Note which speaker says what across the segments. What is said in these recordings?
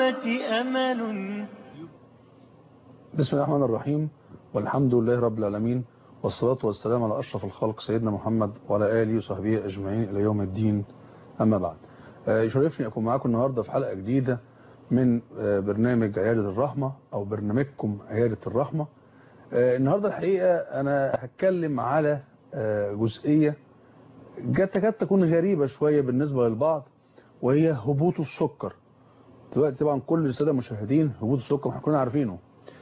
Speaker 1: الأمة أمل
Speaker 2: بسم الله الرحمن الرحيم والحمد لله رب العالمين والصلاة والسلام على أشرف الخلق سيدنا محمد وعلى آله وصحبه أجمعين إلى يوم الدين أما بعد يشرفني أكون معاكم النهاردة في حلقة جديدة من برنامج عيادة الرحمة أو برنامجكم عيادة الرحمة النهاردة الحقيقة أنا هتكلم على جزئية تكاد تكون غريبة شوية بالنسبة للبعض وهي هبوط السكر دلوقتي طبعا كل السادة المشاهدين هبوط السكر احنا كلنا عارفينه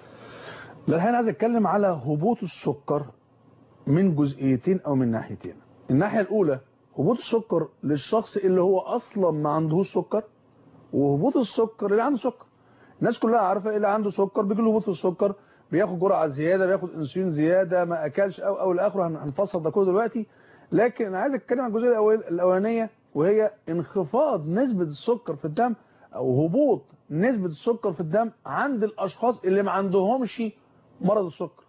Speaker 2: لا الحقيقة عايز اتكلم على هبوط السكر من جزئيتين او من ناحيتين الناحية الاولى هبوط السكر للشخص اللي هو اصلا ما عندهوش سكر وهبوط السكر اللي عنده سكر الناس كلها عارفة اللي عنده سكر بيجي له هبوط السكر بياخد جرعة زيادة بياخد انسولين زيادة ما اكلش او او الاخر هنفصل ده كله دلوقتي لكن انا عايز اتكلم عن الجزئية الاولانية وهي انخفاض نسبة السكر في الدم او هبوط نسبة السكر في الدم عند الاشخاص اللي ما عندهمش مرض السكر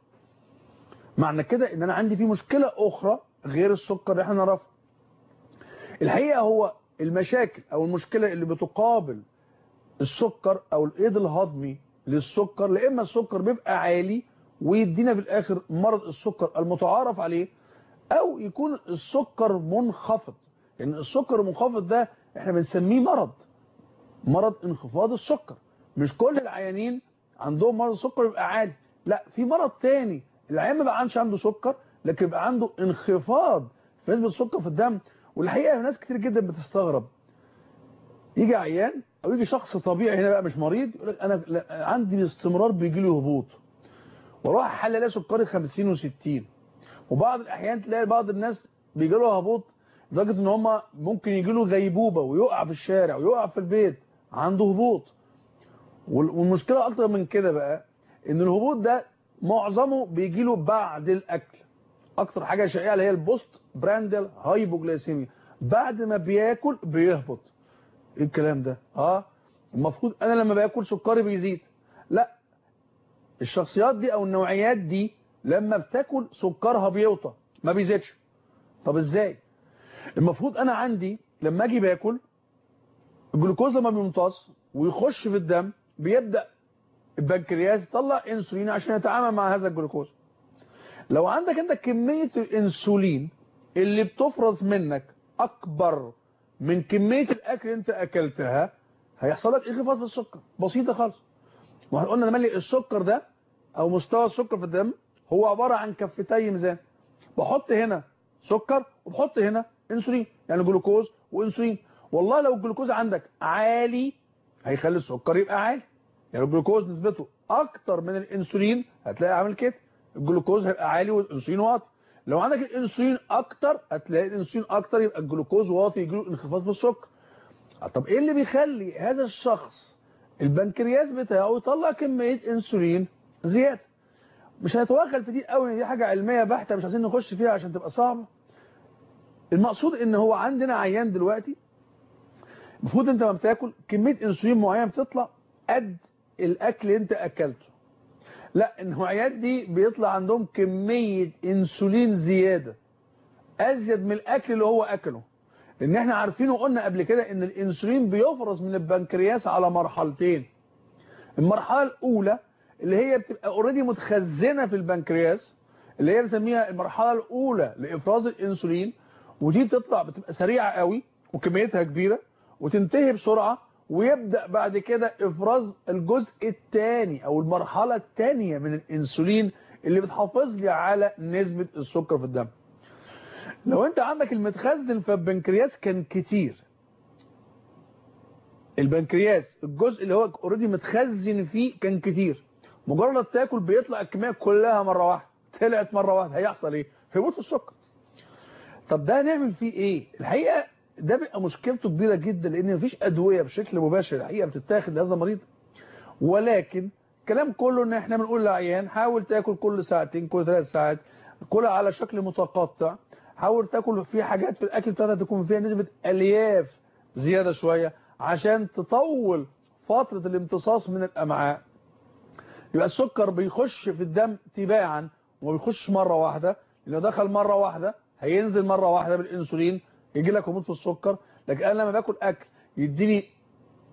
Speaker 2: معنى كده ان انا عندي في مشكلة اخرى غير السكر اللي احنا نعرفه الحقيقة هو المشاكل او المشكلة اللي بتقابل السكر او الايد الهضمي للسكر لإما السكر بيبقى عالي ويدينا في الاخر مرض السكر المتعارف عليه او يكون السكر منخفض لان يعني السكر المنخفض ده احنا بنسميه مرض مرض انخفاض السكر مش كل العيانين عندهم مرض السكر يبقى عالي لا في مرض تاني العيان ما بقى عنده سكر لكن يبقى عنده انخفاض في نسبه السكر في الدم والحقيقه ناس كتير جدا بتستغرب يجي عيان او يجي شخص طبيعي هنا بقى مش مريض يقول لك انا عندي باستمرار بيجي لي هبوط واروح احلل الاقي سكري 50 و60 وبعض الاحيان تلاقي بعض الناس بيجي له هبوط لدرجه ان هم ممكن يجي له غيبوبه ويقع في الشارع ويقع في البيت عنده هبوط والمشكله اكتر من كده بقى ان الهبوط ده معظمه بيجي له بعد الاكل اكتر حاجه شائعه اللي هي البوست براندل هايبوجلايسيميا بعد ما بياكل بيهبط ايه الكلام ده اه المفروض انا لما باكل سكري بيزيد لا الشخصيات دي او النوعيات دي لما بتاكل سكرها بيوطى ما بيزيدش طب ازاي المفروض انا عندي لما اجي باكل الجلوكوز لما بيمتص ويخش في الدم بيبدا البنكرياس يطلع انسولين عشان يتعامل مع هذا الجلوكوز لو عندك انت كميه الانسولين اللي بتفرز منك اكبر من كميه الاكل اللي انت اكلتها هيحصل لك انخفاض في السكر بسيطه خالص واحنا قلنا نملي السكر ده او مستوى السكر في الدم هو عباره عن كفتي ميزان بحط هنا سكر وبحط هنا انسولين يعني جلوكوز وانسولين والله لو الجلوكوز عندك عالي هيخلي السكر يبقى عالي يعني الجلوكوز نسبته اكتر من الانسولين هتلاقي عامل كده الجلوكوز هيبقى عالي والانسولين واطي لو عندك الانسولين اكتر هتلاقي الانسولين اكتر يبقى الجلوكوز واطي يجي له انخفاض في السكر طب ايه اللي بيخلي هذا الشخص البنكرياس بتاعه يطلع كميه انسولين زياده مش هنتوغل في دي قوي دي حاجه علميه بحته مش عايزين نخش فيها عشان تبقى صعبه المقصود ان هو عندنا عيان دلوقتي المفروض انت لما بتاكل كميه انسولين معينه بتطلع قد الاكل اللي انت اكلته لا النوعيات دي بيطلع عندهم كميه انسولين زياده ازيد من الاكل اللي هو اكله لان احنا عارفين وقلنا قبل كده ان الانسولين بيفرز من البنكرياس على مرحلتين المرحله الاولى اللي هي بتبقى اوريدي متخزنه في البنكرياس اللي هي بنسميها المرحله الاولى لافراز الانسولين ودي بتطلع بتبقى سريعه قوي وكميتها كبيره وتنتهي بسرعه ويبدا بعد كده افراز الجزء الثاني او المرحله الثانيه من الانسولين اللي بتحافظ لي على نسبه السكر في الدم لو انت عندك المتخزن في البنكرياس كان كتير البنكرياس الجزء اللي هو اوريدي متخزن فيه كان كتير مجرد تاكل بيطلع الكميه كلها مره واحده طلعت مره واحده هيحصل ايه هيموت السكر طب ده هنعمل فيه ايه الحقيقه ده بيبقى مشكلته كبيره جدا لان مفيش ادويه بشكل مباشر الحقيقه بتتاخد لهذا المريض ولكن الكلام كله ان احنا بنقول للعيان حاول تاكل كل ساعتين كل ثلاث ساعات كلها على شكل متقطع حاول تاكل في حاجات في الاكل بتاعتها تكون فيها نسبه الياف زياده شويه عشان تطول فتره الامتصاص من الامعاء يبقى السكر بيخش في الدم تباعا وما بيخش مره واحده لو دخل مره واحده هينزل مره واحده بالانسولين يجي لك هبوط في السكر لكن انا لما باكل اكل يديني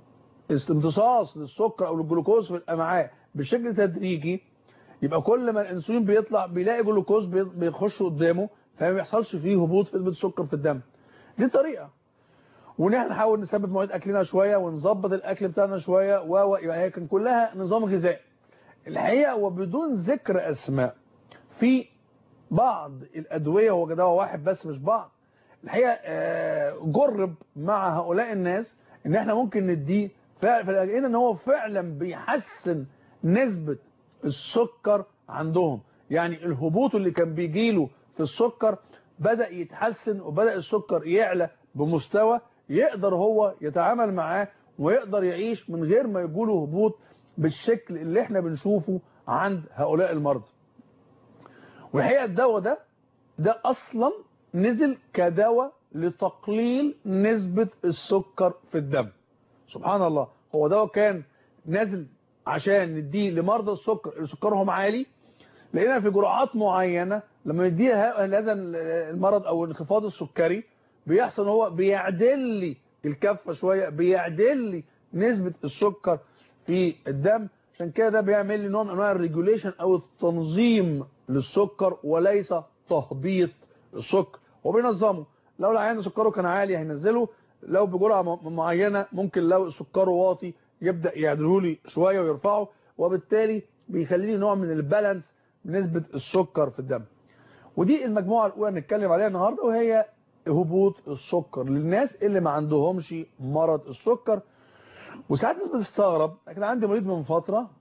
Speaker 2: امتصاص للسكر او الجلوكوز في الامعاء بشكل تدريجي يبقى كل ما الانسولين بيطلع بيلاقي جلوكوز بيخش قدامه فما بيحصلش فيه هبوط في نسبه السكر في الدم دي طريقه وان احنا نحاول نثبت مواعيد اكلنا شويه ونظبط الاكل بتاعنا شويه و يبقى هي كان كلها نظام غذائي الحقيقه وبدون ذكر اسماء في بعض الادويه هو دواء واحد بس مش بعض الحقيقه جرب مع هؤلاء الناس ان احنا ممكن نديه فلقينا ان هو فعلا بيحسن نسبه السكر عندهم يعني الهبوط اللي كان بيجيله في السكر بدأ يتحسن وبدأ السكر يعلى بمستوى يقدر هو يتعامل معاه ويقدر يعيش من غير ما يجوله هبوط بالشكل اللي احنا بنشوفه عند هؤلاء المرضى والحقيقه الدواء ده ده اصلا نزل كدواء لتقليل نسبة السكر في الدم سبحان الله هو دواء كان نازل عشان نديه لمرضى السكر اللي سكرهم عالي لقينا في جرعات معينة لما نديها هذا المرض او الانخفاض السكري بيحصل هو بيعدل لي الكفة شوية بيعدل لي نسبة السكر في الدم عشان كده ده بيعمل لي نوع من انواع الريجوليشن او التنظيم للسكر وليس تهبيط السكر وبينظمه لو العيان سكره كان عالي هينزله لو بجرعه معينه ممكن لو سكره واطي يبدا يعدله لي شويه ويرفعه وبالتالي بيخلي لي نوع من البالانس بنسبه السكر في الدم ودي المجموعه الاولى نتكلم عليها النهارده وهي هبوط السكر للناس اللي ما عندهمش مرض السكر وساعات الناس بتستغرب كان عندي مريض من فتره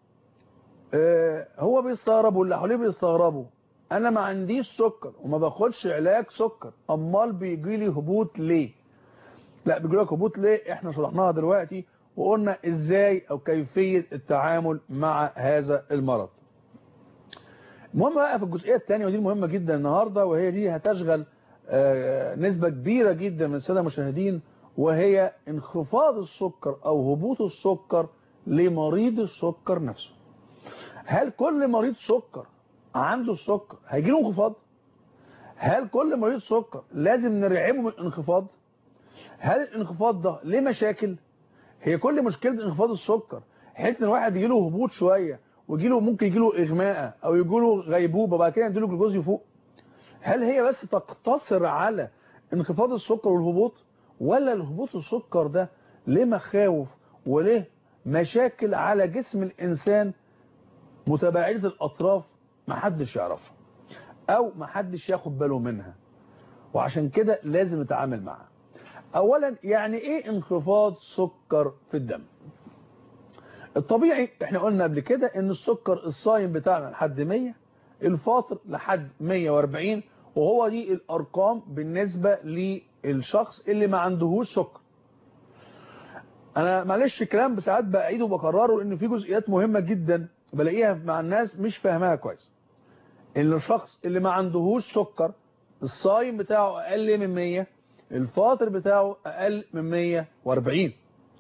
Speaker 2: آه هو بيستغرب واللي حواليه بيستغربوا انا ما عنديش سكر وما باخدش علاج سكر امال بيجي لي هبوط ليه لا بيجي لك هبوط ليه احنا شرحناها دلوقتي وقلنا ازاي او كيفيه التعامل مع هذا المرض المهم بقى في الجزئيه الثانيه ودي المهمه جدا النهارده وهي دي هتشغل نسبه كبيره جدا من الساده المشاهدين وهي انخفاض السكر او هبوط السكر لمريض السكر نفسه هل كل مريض سكر عنده السكر هيجي له انخفاض هل كل مريض سكر لازم نرعبه من الانخفاض هل الانخفاض ده ليه مشاكل هي كل مشكله انخفاض السكر حيث ان الواحد يجي له هبوط شويه ويجي له ممكن يجي له اغماء او يجي له غيبوبه بعد كده يديله جلوكوز يفوق هل هي بس تقتصر على انخفاض السكر والهبوط ولا الهبوط السكر ده ليه مخاوف وليه مشاكل على جسم الانسان متباعده الاطراف محدش يعرفها او محدش ياخد باله منها وعشان كده لازم نتعامل معها اولا يعني ايه انخفاض سكر في الدم الطبيعي احنا قلنا قبل كده ان السكر الصايم بتاعنا لحد 100 الفاطر لحد 140 وهو دي الارقام بالنسبة للشخص اللي ما عندهوش سكر انا معلش الكلام بساعات بعيده وبكرره لان في جزئيات مهمة جدا بلاقيها مع الناس مش فاهماها كويس ان الشخص اللي ما عندهوش سكر الصايم بتاعه اقل من 100 الفاطر بتاعه اقل من 140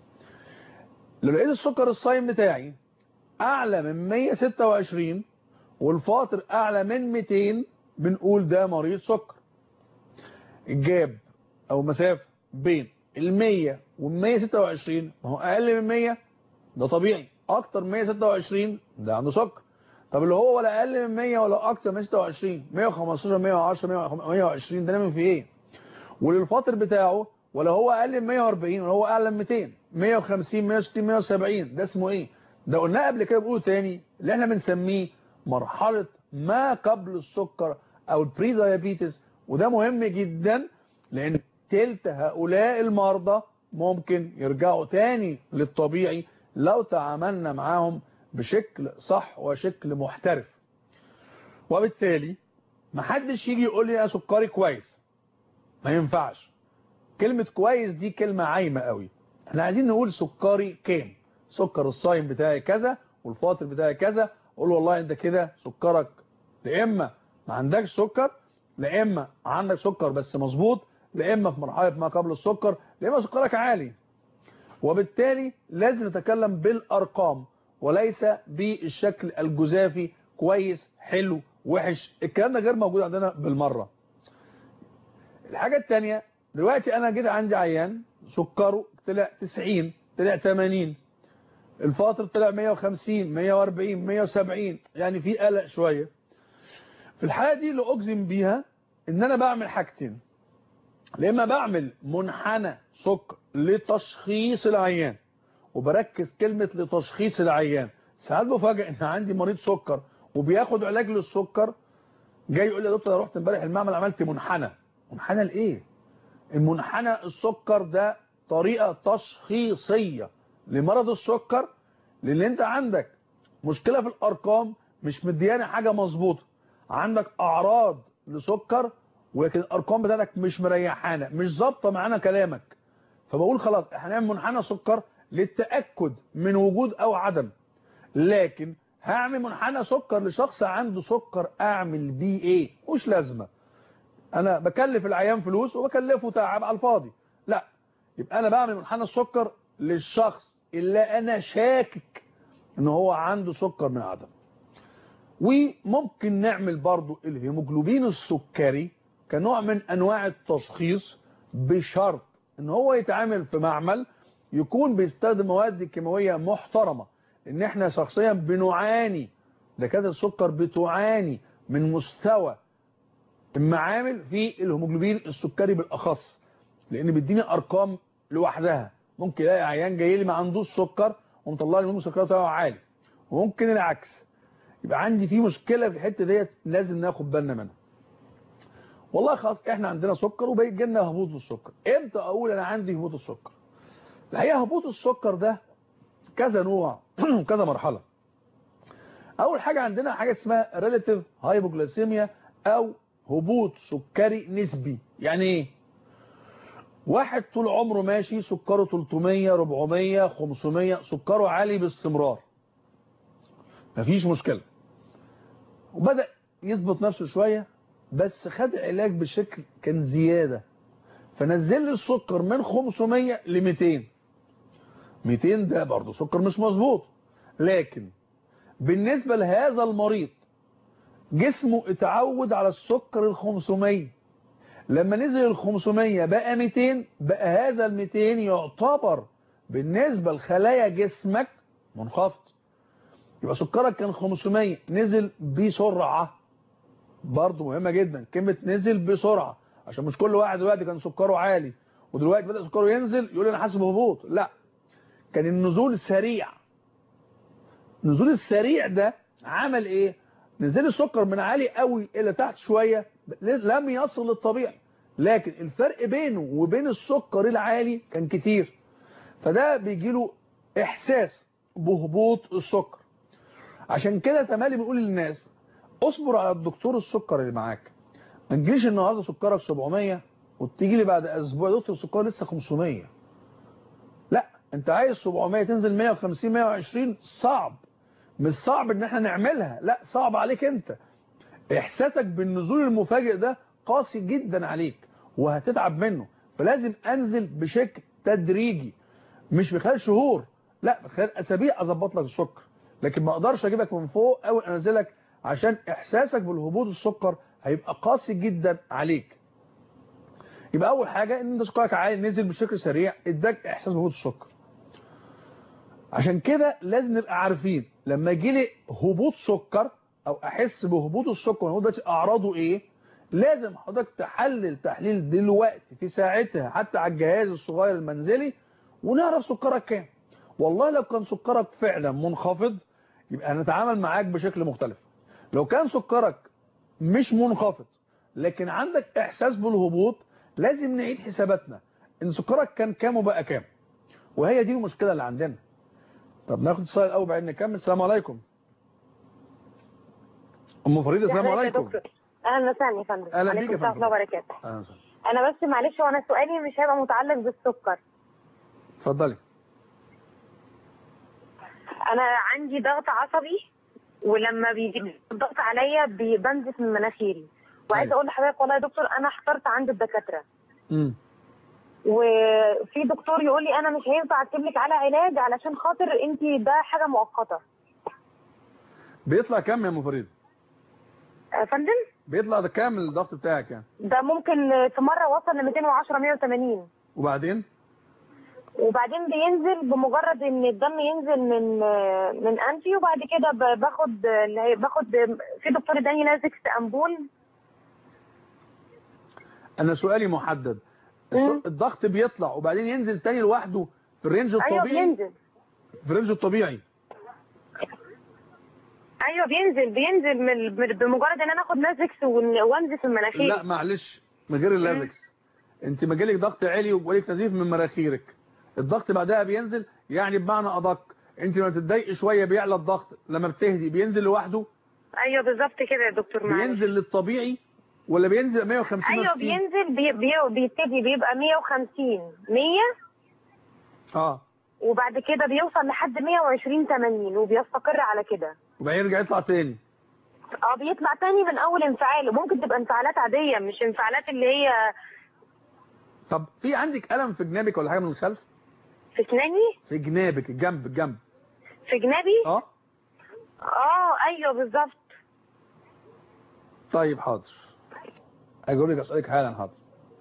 Speaker 2: لو لقيت السكر الصايم بتاعي اعلى من 126 والفاطر اعلى من 200 بنقول ده مريض سكر الجاب او مسافه بين ال 100 وال 126 ما هو اقل من 100 ده طبيعي اكتر من 126 ده عنده سكر طب اللي هو ولا اقل من 100 ولا اكتر من 26 115 110 120 ده نعمل فيه ايه وللفاطر بتاعه ولا هو اقل من 140 ولا هو اعلى من 200 150 160 170 ده اسمه ايه ده قلنا قبل كده بقوله تاني اللي احنا بنسميه مرحله ما قبل السكر او البري دايابيتس وده مهم جدا لان تلت هؤلاء المرضى ممكن يرجعوا تاني للطبيعي لو تعاملنا معاهم بشكل صح وشكل محترف وبالتالي محدش يجي يقول لي انا سكري كويس ما ينفعش كلمة كويس دي كلمة عايمة قوي احنا عايزين نقول سكري كام سكر الصايم بتاعي كذا والفاطر بتاعي كذا قول والله انت كده سكرك لاما ما عندكش سكر لاما عندك سكر بس مظبوط لاما في مرحله ما قبل السكر لاما سكرك عالي وبالتالي لازم نتكلم بالارقام وليس بالشكل الجزافي كويس حلو وحش الكلام ده غير موجود عندنا بالمره الحاجه الثانيه دلوقتي انا جيت عندي عيان سكره طلع 90 طلع 80 الفاطر طلع 150 140 170 يعني في قلق شويه في الحاله دي اللي اجزم بيها ان انا بعمل حاجتين لما بعمل منحنى سكر لتشخيص العيان وبركز كلمة لتشخيص العيان ساعات بفاجئ ان عندي مريض سكر وبياخد علاج للسكر جاي يقول لي يا دكتور انا رحت امبارح المعمل عملت منحنى منحنى لايه المنحنى السكر ده طريقة تشخيصية لمرض السكر لان انت عندك مشكلة في الارقام مش مدياني حاجة مظبوطة عندك اعراض لسكر ولكن الارقام بتاعتك مش مريحانا مش ظابطه معانا كلامك فبقول خلاص احنا هنعمل منحنى سكر للتاكد من وجود او عدم لكن هعمل منحنى سكر لشخص عنده سكر اعمل بيه ايه مش لازمه انا بكلف العيان فلوس وبكلفه تعب على الفاضي لا يبقى انا بعمل منحنى السكر للشخص اللي انا شاكك ان هو عنده سكر من عدم وممكن نعمل برضو الهيموجلوبين السكري كنوع من انواع التشخيص بشرط ان هو يتعامل في معمل يكون بيستخدم مواد كيماويه محترمه ان احنا شخصيا بنعاني دكاتره السكر بتعاني من مستوى المعامل في الهيموجلوبين السكري بالاخص لان بيديني ارقام لوحدها ممكن الاقي عيان جاي لي ما عندوش سكر ومطلع لي منه سكر بتاعه عالي وممكن العكس يبقى عندي في مشكله في الحته ديت لازم ناخد بالنا منها والله خلاص احنا عندنا سكر وبيجي لنا هبوط السكر امتى اقول انا عندي هبوط السكر الحقيقه هبوط السكر ده كذا نوع كذا مرحله اول حاجه عندنا حاجه اسمها ريلاتيف هايبوجلايسيميا او هبوط سكري نسبي يعني ايه واحد طول عمره ماشي سكره 300 400 500 سكره عالي باستمرار مفيش مشكله وبدا يظبط نفسه شويه بس خد علاج بشكل كان زيادة فنزل لي السكر من 500 ل 200 200 ده برضه سكر مش مظبوط لكن بالنسبة لهذا المريض جسمه اتعود على السكر ال 500 لما نزل ال 500 بقى 200 بقى هذا ال 200 يعتبر بالنسبة لخلايا جسمك منخفض يبقى سكرك كان 500 نزل بسرعة برضه مهمة جدا كلمة نزل بسرعة عشان مش كل واحد دلوقتي كان سكره عالي ودلوقتي بدأ سكره ينزل يقول انا حاسس بهبوط لا كان النزول سريع النزول السريع ده عمل ايه نزل السكر من عالي قوي الى تحت شوية لم يصل للطبيعي لكن الفرق بينه وبين السكر العالي كان كتير فده بيجي له احساس بهبوط السكر عشان كده تمالي بنقول للناس اصبر على الدكتور السكر اللي معاك ما تجيش النهارده سكرك 700 وتيجي لي بعد اسبوع دكتور السكر لسه 500 لا انت عايز 700 تنزل 150 120 صعب مش صعب ان احنا نعملها لا صعب عليك انت احساسك بالنزول المفاجئ ده قاسي جدا عليك وهتتعب منه فلازم انزل بشكل تدريجي مش بخلال شهور لا بخلال اسابيع اظبط لك السكر لكن ما اقدرش اجيبك من فوق او انزلك عشان احساسك بالهبوط السكر هيبقى قاسي جدا عليك يبقى اول حاجة ان سكرك عالي نزل بشكل سريع اداك احساس بهبوط السكر عشان كده لازم نبقى عارفين لما يجي لي هبوط سكر او احس بهبوط السكر هو دلوقتي اعراضه ايه لازم حضرتك تحلل تحليل دلوقتي في ساعتها حتى على الجهاز الصغير المنزلي ونعرف سكرك كام والله لو كان سكرك فعلا منخفض يبقى هنتعامل معاك بشكل مختلف لو كان سكرك مش منخفض لكن عندك احساس بالهبوط لازم نعيد حساباتنا ان سكرك كان كام وبقى كام وهي دي المشكله اللي عندنا طب ناخد السؤال الاول بعدين نكمل السلام عليكم ام فريده السلام عليكم
Speaker 1: اهلا وسهلا يا فندم
Speaker 2: اهلا بيك
Speaker 1: عليكم
Speaker 2: يا
Speaker 1: السلام
Speaker 2: فندم
Speaker 1: ورحمه الله وبركاته
Speaker 2: اهلا وسهلا
Speaker 1: انا بس معلش هو انا سؤالي مش هيبقى متعلق بالسكر
Speaker 2: اتفضلي
Speaker 1: انا عندي ضغط عصبي ولما بيجي الضغط عليا بي- بنزف من مناخيري وعايزه
Speaker 2: أيوة.
Speaker 1: اقول لحضرتك والله يا دكتور انا احترت عند الدكاتره
Speaker 2: امم
Speaker 1: وفي دكتور يقول لي انا مش هينفع اكتب لك على علاج علشان خاطر انت ده حاجه مؤقته
Speaker 2: بيطلع كام يا ام فريده
Speaker 1: يا فندم
Speaker 2: بيطلع ده كام الضغط بتاعك يعني
Speaker 1: ده ممكن في مره وصل ل 210 180
Speaker 2: وبعدين
Speaker 1: وبعدين بينزل بمجرد ان الدم ينزل من آه، من انفي وبعد كده ب- باخد آه، اللي هي- باخد آه، في دكتور اداني لازكس امبول
Speaker 2: انا سؤالي محدد
Speaker 1: مم.
Speaker 2: الس- الضغط بيطلع وبعدين ينزل تاني لوحده في الرينج
Speaker 1: ايوه
Speaker 2: الطبيعي
Speaker 1: بينزل
Speaker 2: في الرينج الطبيعي
Speaker 1: ايوه بينزل بينزل من من- بمجرد ان انا اخد لازكس ون- وانزل في المناخير
Speaker 2: لا معلش من غير اللازكس انت ما جالك ضغط عالي وجالك نزيف من مناخيرك الضغط بعدها بينزل يعني بمعنى ادق انت لما تتضايقي شويه بيعلى الضغط لما بتهدي بينزل لوحده
Speaker 1: ايوه بالظبط كده يا دكتور معلش
Speaker 2: بينزل للطبيعي ولا بينزل 150
Speaker 1: ايوه
Speaker 2: 160
Speaker 1: بينزل بي بي بيبتدي بيبقى 150 100
Speaker 2: اه
Speaker 1: وبعد كده بيوصل لحد 120 80 وبيستقر على كده
Speaker 2: وبعدين يرجع يطلع تاني
Speaker 1: اه بيطلع تاني من اول انفعال وممكن تبقى انفعالات عاديه مش انفعالات اللي هي
Speaker 2: طب في عندك الم في جنابك ولا حاجه من الخلف
Speaker 1: في اسناني
Speaker 2: في جنابك الجنب الجنب
Speaker 1: في جنابي
Speaker 2: اه
Speaker 1: اه ايوه بالظبط
Speaker 2: طيب حاضر اجاوب لك اسالك حالا حاضر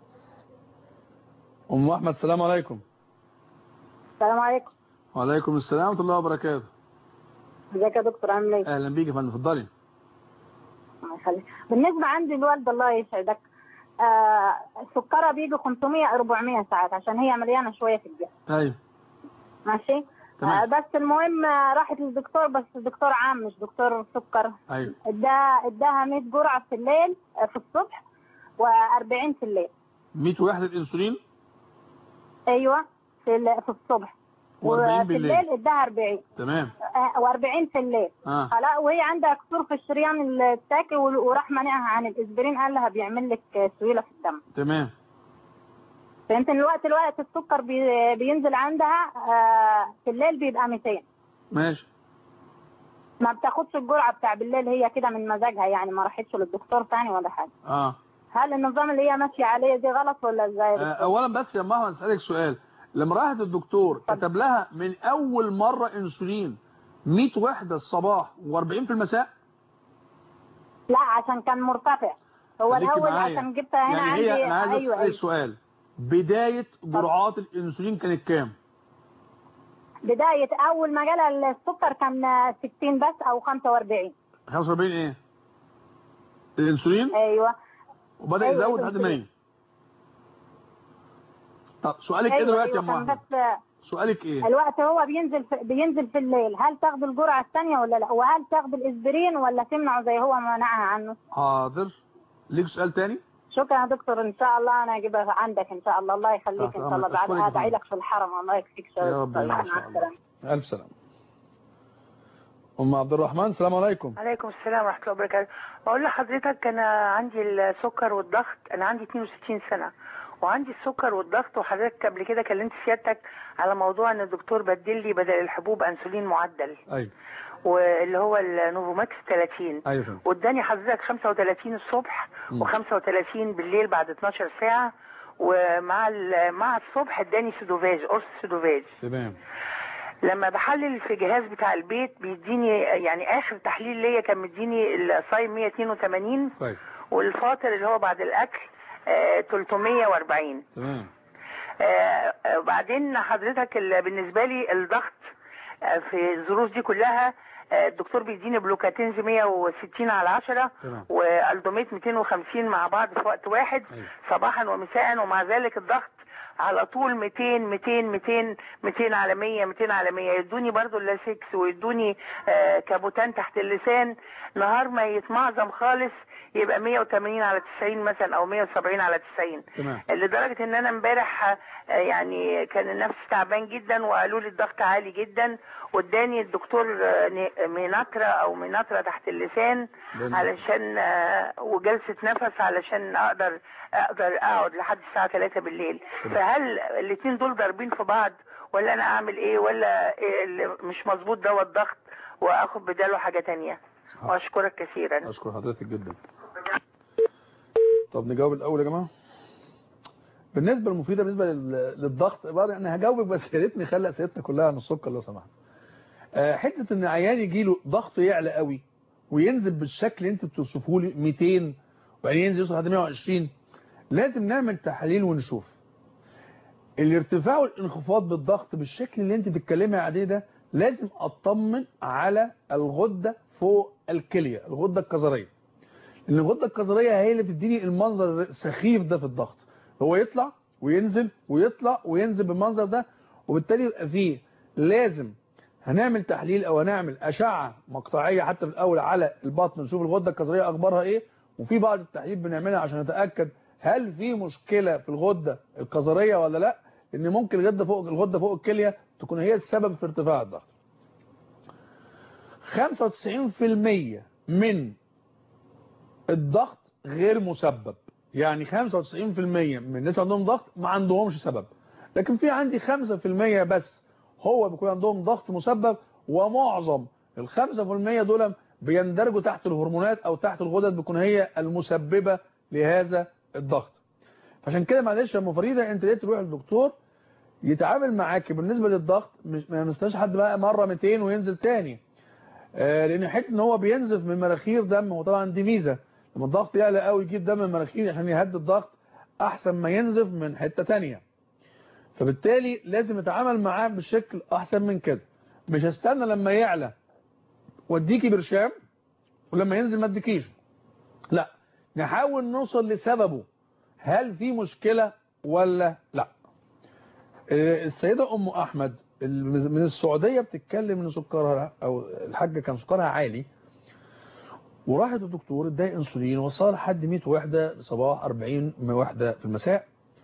Speaker 2: ام احمد السلام عليكم
Speaker 3: السلام عليكم
Speaker 2: وعليكم السلام ورحمه الله وبركاته
Speaker 3: ازيك يا دكتور عامل ايه؟
Speaker 2: اهلا بيك يا فندم اتفضلي
Speaker 3: الله يخليك بالنسبه عندي الوالده الله يسعدك آه سكرها بيجي 500 400 ساعات عشان هي مليانه شويه في الجسم
Speaker 2: ايوه
Speaker 3: ماشي
Speaker 2: تمام.
Speaker 3: آه بس المهم آه، راحت للدكتور بس دكتور عام مش دكتور سكر
Speaker 2: ايوه
Speaker 3: اداها اداها 100 جرعه في الليل آه، في الصبح و40 في الليل
Speaker 2: 100 وحده انسولين
Speaker 3: ايوه في ال- في الصبح
Speaker 2: و40
Speaker 3: وفي
Speaker 2: بالليل.
Speaker 3: الليل اداها 40
Speaker 2: تمام
Speaker 3: و40 في الليل
Speaker 2: اه
Speaker 3: خلاص وهي عندها كسور في الشريان التاكي وراح منعها عن الاسبرين قال لها بيعمل لك سيوله في الدم
Speaker 2: تمام
Speaker 3: فانت الوقت الوقت السكر بي بينزل عندها آه في الليل بيبقى 200
Speaker 2: ماشي
Speaker 3: ما بتاخدش الجرعه بتاع بالليل هي كده من مزاجها يعني ما راحتش للدكتور ثاني ولا حاجه
Speaker 2: اه
Speaker 3: هل النظام اللي هي ماشيه عليه دي غلط ولا ازاي
Speaker 2: آه، اولا بس يا ماما اسالك سؤال لما راحت الدكتور كتب لها من اول مره انسولين 100 وحده الصباح و40 في المساء
Speaker 3: لا عشان كان مرتفع هو
Speaker 2: خليكي
Speaker 3: الاول
Speaker 2: معايا.
Speaker 3: عشان جبتها هنا
Speaker 2: يعني
Speaker 3: عندي
Speaker 2: هي انا عايز
Speaker 3: ايوه
Speaker 2: اسالك
Speaker 3: ايوه
Speaker 2: سؤال بدايه جرعات الانسولين كانت كام
Speaker 3: بدايه اول ما جالها السكر كان 60 بس او 45
Speaker 2: 45 ايه الانسولين
Speaker 3: ايوه
Speaker 2: وبدا
Speaker 3: أيوة،
Speaker 2: يزود لحد
Speaker 3: الأنسولين.
Speaker 2: 100 طب سؤالك ايه دلوقتي يا ام
Speaker 3: كان
Speaker 2: احمد
Speaker 3: بس
Speaker 2: سؤالك ايه
Speaker 3: الوقت هو بينزل في بينزل في الليل هل تاخد الجرعه الثانيه ولا لا وهل تاخد الاسبرين ولا تمنعه زي هو منعها عنه
Speaker 2: حاضر ليك سؤال تاني
Speaker 3: شكرا يا دكتور ان شاء الله انا اجيبها عندك ان شاء الله الله يخليك
Speaker 2: تحت
Speaker 3: ان شاء الله
Speaker 2: أمرك. أشكرك
Speaker 3: بعد
Speaker 2: يا
Speaker 3: ادعي
Speaker 2: فندم.
Speaker 3: لك في الحرم الله يكفيك شر
Speaker 2: يا رب
Speaker 3: طيب،
Speaker 2: ما
Speaker 3: مع
Speaker 2: شاء الله
Speaker 3: السلامه
Speaker 2: الف سلام ام عبد الرحمن السلام عليكم
Speaker 4: عليكم السلام ورحمة الله وبركاته بقول لحضرتك أنا عندي السكر والضغط أنا عندي 62 سنة وعندي السكر والضغط وحضرتك قبل كده كلمت سيادتك على موضوع ان الدكتور بدل لي بدل الحبوب انسولين معدل
Speaker 2: ايوه
Speaker 4: واللي هو النوفوماكس 30
Speaker 2: ايوه فندم.
Speaker 4: واداني حضرتك 35 الصبح
Speaker 2: مم.
Speaker 4: و35 بالليل بعد 12 ساعة ومع ال- مع الصبح اداني سودوفاج قرص سودوفاج
Speaker 2: تمام
Speaker 4: لما بحلل في جهاز بتاع البيت بيديني يعني اخر تحليل ليا كان مديني الصايم 182
Speaker 2: كويس
Speaker 4: والفاطر اللي هو بعد الاكل آه، 340
Speaker 2: تمام
Speaker 4: آه، آه، وبعدين حضرتك ال- بالنسبه لي الضغط آه، في الظروف دي كلها آه، الدكتور بيديني بلوكاتينز 160 على 10
Speaker 2: تمام.
Speaker 4: والدوميت 250 مع بعض في وقت واحد
Speaker 2: أيوة.
Speaker 4: صباحا ومساء ومع ذلك الضغط على طول 200 200 200 200 على 100 200 على 100 يدوني برضو اللاسكس ويدوني آه، كابوتان تحت اللسان نهار ما يتمعظم خالص يبقى 180 على 90 مثلا او 170 على 90
Speaker 2: تمام.
Speaker 4: لدرجه ان انا امبارح آه، يعني كان النفس تعبان جدا وقالوا لي الضغط عالي جدا واداني الدكتور آه، ن- ميناترا او ميناترا تحت اللسان
Speaker 2: بن-
Speaker 4: علشان آه، وجلسه نفس علشان اقدر اقدر اقعد لحد الساعه 3 بالليل
Speaker 2: تمام.
Speaker 4: فهل الاثنين دول ضاربين في بعض ولا انا اعمل ايه ولا إيه اللي مش مظبوط دوت ضغط واخد بداله حاجه تانية
Speaker 2: حاضر.
Speaker 4: واشكرك كثيرا
Speaker 2: اشكر حضرتك جدا طب نجاوب الاول يا جماعه بالنسبه للمفيده بالنسبه لل- للضغط برضه انا هجاوبك بس يا ريت نخلي اسئلتنا كلها عن السكر لو سمحت آه، حته ان عيان يجي له ضغط يعلى قوي وينزل بالشكل اللي انت بتوصفه لي 200 وبعدين ينزل يوصل لحد 120 لازم نعمل تحاليل ونشوف الارتفاع والانخفاض بالضغط بالشكل اللي انت بتتكلمي عليه ده لازم اطمن على الغده فوق الكليه الغده الكظريه لان الغده الكظريه هي اللي بتديني المنظر السخيف ده في الضغط هو يطلع وينزل ويطلع وينزل بالمنظر ده وبالتالي يبقى فيه لازم هنعمل تحليل او هنعمل اشعه مقطعيه حتى في الاول على البطن نشوف الغده الكظريه اخبارها ايه وفي بعض التحاليل بنعملها عشان نتاكد هل في مشكله في الغده الكظريه ولا لا لان ممكن الغده فوق الغده فوق الكليه تكون هي السبب في ارتفاع الضغط 95% من الضغط غير مسبب يعني 95% من الناس عندهم ضغط ما عندهمش سبب لكن في عندي 5% بس هو بيكون عندهم ضغط مسبب ومعظم ال 5% دول بيندرجوا تحت الهرمونات او تحت الغدد بتكون هي المسببة لهذا الضغط عشان كده معلش يا ام فريده انت ليه تروح للدكتور يتعامل معاك بالنسبه للضغط مش ما نستناش حد بقى مره 200 وينزل تاني آه لان حته ان هو بينزف من مناخير دم هو طبعا دي ميزه لما الضغط يعلى قوي يجيب دم من المناخير عشان يهدي الضغط احسن ما ينزف من حته تانية فبالتالي لازم نتعامل معاه بشكل احسن من كده مش هستنى لما يعلى واديكي برشام ولما ينزل ما اديكيش لا نحاول نوصل لسببه هل في مشكلة ولا لا السيدة ام احمد من السعودية بتتكلم ان سكرها او الحاجة كان سكرها عالي وراحت الدكتور اداها انسولين وصلها لحد 100 وحدة صباح 40 وحدة في المساء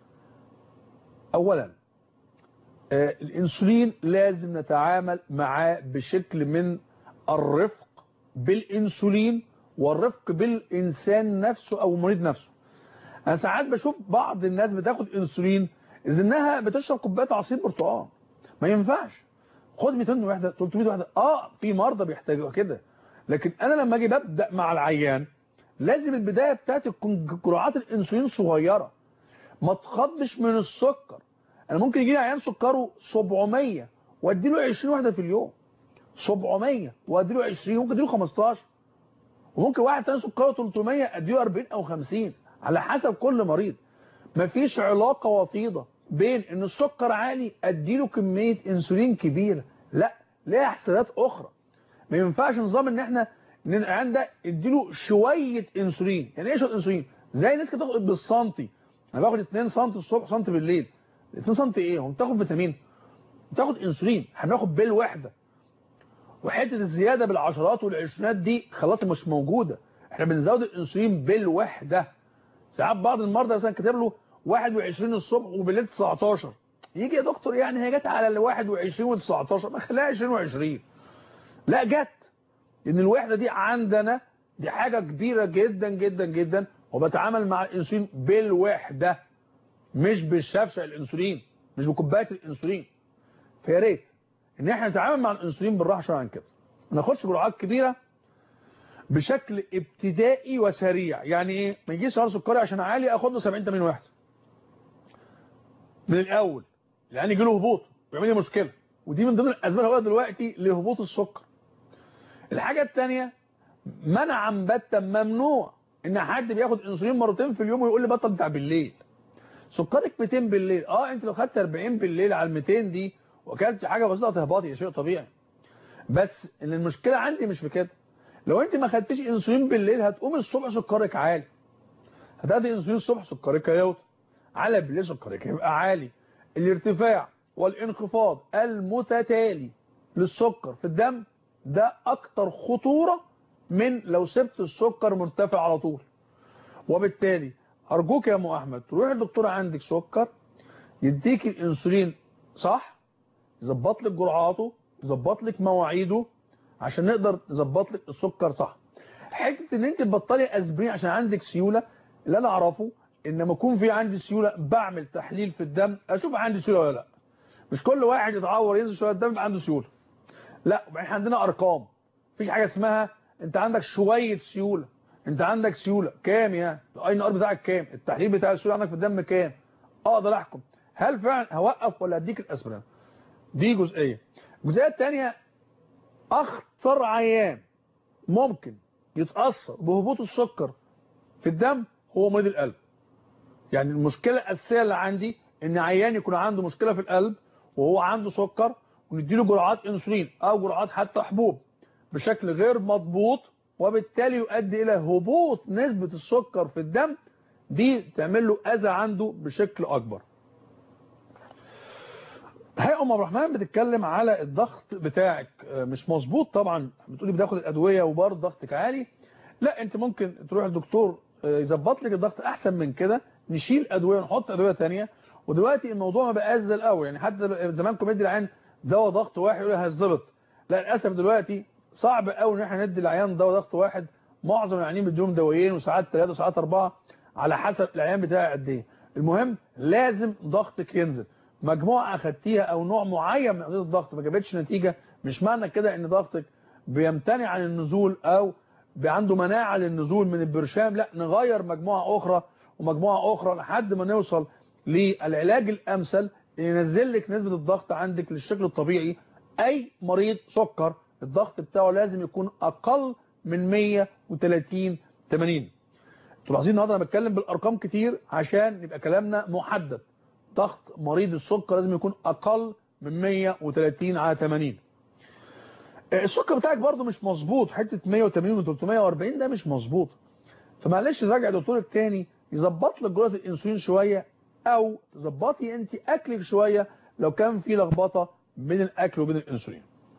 Speaker 2: اولا الانسولين لازم نتعامل معاه بشكل من الرفق بالانسولين والرفق بالانسان نفسه او المريض نفسه انا ساعات بشوف بعض الناس بتاخد انسولين اذ انها بتشرب كوبايه عصير برتقال ما ينفعش خد 200 وحده 300 وحده اه في مرضى بيحتاجوا كده لكن انا لما اجي ببدا مع العيان لازم البدايه بتاعتي تكون جرعات الانسولين صغيره ما تخضش من السكر انا ممكن يجي لي عيان سكره 700 وادي له 20 وحده في اليوم 700 وادي له 20 ممكن ادي له 15 وممكن واحد تاني سكره 300 ادي له 40 او 50 على حسب كل مريض مفيش علاقه وطيده بين ان السكر عالي ادي له كميه انسولين كبيره لا ليها حسابات اخرى ما ينفعش نظام ان احنا العيان ده ادي له شويه انسولين يعني ايه شويه انسولين زي الناس كده تاخد بالسنتي انا باخد 2 سم الصبح سم بالليل 2 سم ايه هم بتاخد فيتامين بتاخد انسولين احنا بناخد بالوحده وحته الزياده بالعشرات والعشرينات دي خلاص مش موجوده احنا بنزود الانسولين بالوحده ساعات بعض المرضى مثلا كاتب له 21 الصبح وبالليل 19 يجي يا دكتور يعني هي جت على ال 21 و19 ما خليها 20 و20 لا جت ان الوحده دي عندنا دي حاجه كبيره جدا جدا جدا وبتعامل مع الانسولين بالوحده مش بالشفشه الانسولين مش بكوبايه الانسولين فيا ريت ان احنا نتعامل مع الانسولين بالراحه شويه عن كده ما ناخدش جرعات كبيره بشكل ابتدائي وسريع يعني ايه ما يجيش سعر سكري عشان عالي اخد له 70 80 واحد من الاول لان يجي له هبوط ويعمل لي مشكله ودي من ضمن الاسباب هو دلوقتي لهبوط السكر الحاجه الثانيه منعا باتا ممنوع ان حد بياخد انسولين مرتين في اليوم ويقول لي بطل بتاع بالليل سكرك 200 بالليل اه انت لو خدت 40 بالليل على ال 200 دي وكلت حاجه بسيطه تهبطي شيء طبيعي بس ان المشكله عندي مش في كده لو انت ما خدتيش انسولين بالليل هتقوم الصبح سكرك عالي هتاخدي انسولين الصبح سكرك هيوطى على بالليل سكرك هيبقى عالي الارتفاع والانخفاض المتتالي للسكر في الدم ده اكتر خطورة من لو سبت السكر مرتفع على طول وبالتالي ارجوك يا ام احمد تروح الدكتور عندك سكر يديك الانسولين صح يظبط لك جرعاته يظبط لك مواعيده عشان نقدر نظبط لك السكر صح حته ان انت تبطلي اسبرين عشان عندك سيوله اللي انا اعرفه ان لما يكون في عندي سيوله بعمل تحليل في الدم اشوف عندي سيوله ولا لا مش كل واحد يتعور ينزل شويه الدم يبقى عنده سيوله لا احنا عندنا ارقام مفيش حاجه اسمها انت عندك شويه سيوله انت عندك سيوله كام يعني الاي ان ار بتاعك كام التحليل بتاع السيوله عندك في الدم كام اقدر احكم هل فعلا هوقف ولا اديك الاسبرين دي جزئيه الجزئيه الثانيه اخطر عيان ممكن يتاثر بهبوط السكر في الدم هو مريض القلب يعني المشكله الاساسيه اللي عندي ان عيان يكون عنده مشكله في القلب وهو عنده سكر ونديله جرعات انسولين او جرعات حتى حبوب بشكل غير مضبوط وبالتالي يؤدي الى هبوط نسبه السكر في الدم دي تعمل له اذى عنده بشكل اكبر هي ام عبد الرحمن بتتكلم على الضغط بتاعك مش مظبوط طبعا بتقولي بتاخد الادويه وبرضه ضغطك عالي لا انت ممكن تروح للدكتور يظبط لك الضغط احسن من كده نشيل ادويه ونحط ادويه ثانيه ودلوقتي الموضوع ما بقاش زي الاول يعني حتى زمان كنا ندي العيان دواء ضغط واحد يقول هيظبط لا للاسف دلوقتي صعب قوي ان احنا ندي العيان دواء ضغط واحد معظم العيانين بيديهم دوايين وساعات ثلاثه وساعات اربعه على حسب العيان بتاعي قد ايه المهم لازم ضغطك ينزل مجموعه اخدتيها او نوع معين من ادويه الضغط ما جابتش نتيجه مش معنى كده ان ضغطك بيمتنع عن النزول او عنده مناعه للنزول من البرشام لا نغير مجموعه اخرى ومجموعه اخرى لحد ما نوصل للعلاج الامثل اللي ينزل لك نسبه الضغط عندك للشكل الطبيعي اي مريض سكر الضغط بتاعه لازم يكون اقل من 130 80 انتوا لاحظين النهارده انا بتكلم بالارقام كتير عشان يبقى كلامنا محدد ضغط مريض السكر لازم يكون اقل من 130 على 80 السكر بتاعك برضو مش مظبوط حته 180 و 340 ده مش مظبوط فمعلش راجع دكتورك تاني يظبط لك جرعه الانسولين شويه او تظبطي انت اكلك شويه لو كان في لخبطه بين الاكل وبين الانسولين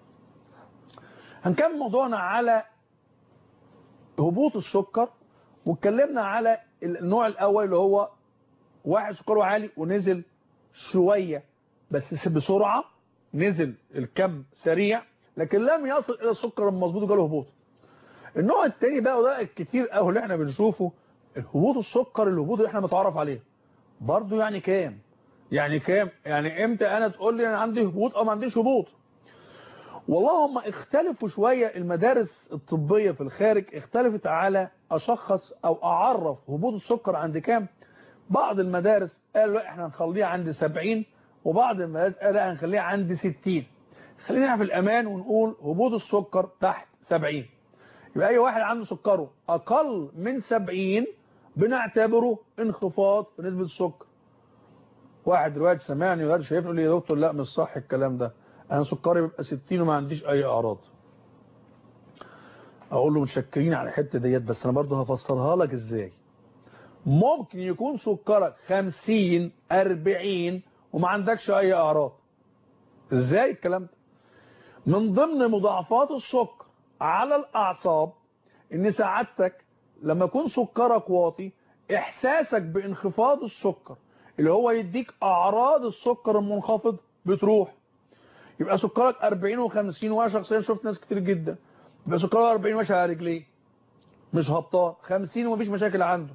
Speaker 2: هنكمل موضوعنا على هبوط السكر واتكلمنا على النوع الاول اللي هو واحد سكره عالي ونزل شويه بس بسرعه نزل الكم سريع لكن لم يصل الى السكر المظبوط وجاله هبوط النوع الثاني بقى وده الكتير قوي اللي احنا بنشوفه الهبوط السكر الهبوط اللي احنا متعرف عليه برضه يعني كام يعني كام يعني امتى انا تقول لي انا عندي هبوط او ما عنديش هبوط والله هم اختلفوا شوية المدارس الطبية في الخارج اختلفت على اشخص او اعرف هبوط السكر عند كام بعض المدارس قالوا احنا هنخليها عند 70 وبعض المدارس قالوا لا هنخليها عند 60 خلينا في الامان ونقول هبوط السكر تحت 70 يبقى اي واحد عنده سكره اقل من 70 بنعتبره انخفاض في نسبة السكر واحد دلوقتي سمعني وغير شايفني يقول لي يا دكتور لا مش صح الكلام ده انا سكري بيبقى 60 وما عنديش اي اعراض اقول له متشكرين على الحته ديت بس انا برضه هفسرها لك ازاي ممكن يكون سكرك 50 40 وما عندكش اي اعراض ازاي الكلام ده من ضمن مضاعفات السكر على الاعصاب ان سعادتك لما يكون سكرك واطي احساسك بانخفاض السكر اللي هو يديك اعراض السكر المنخفض بتروح يبقى سكرك 40 و50 وانا شخصيا شفت ناس كتير جدا يبقى سكرك 40 ماشي على رجليه مش هبطان 50 ومفيش مشاكل عنده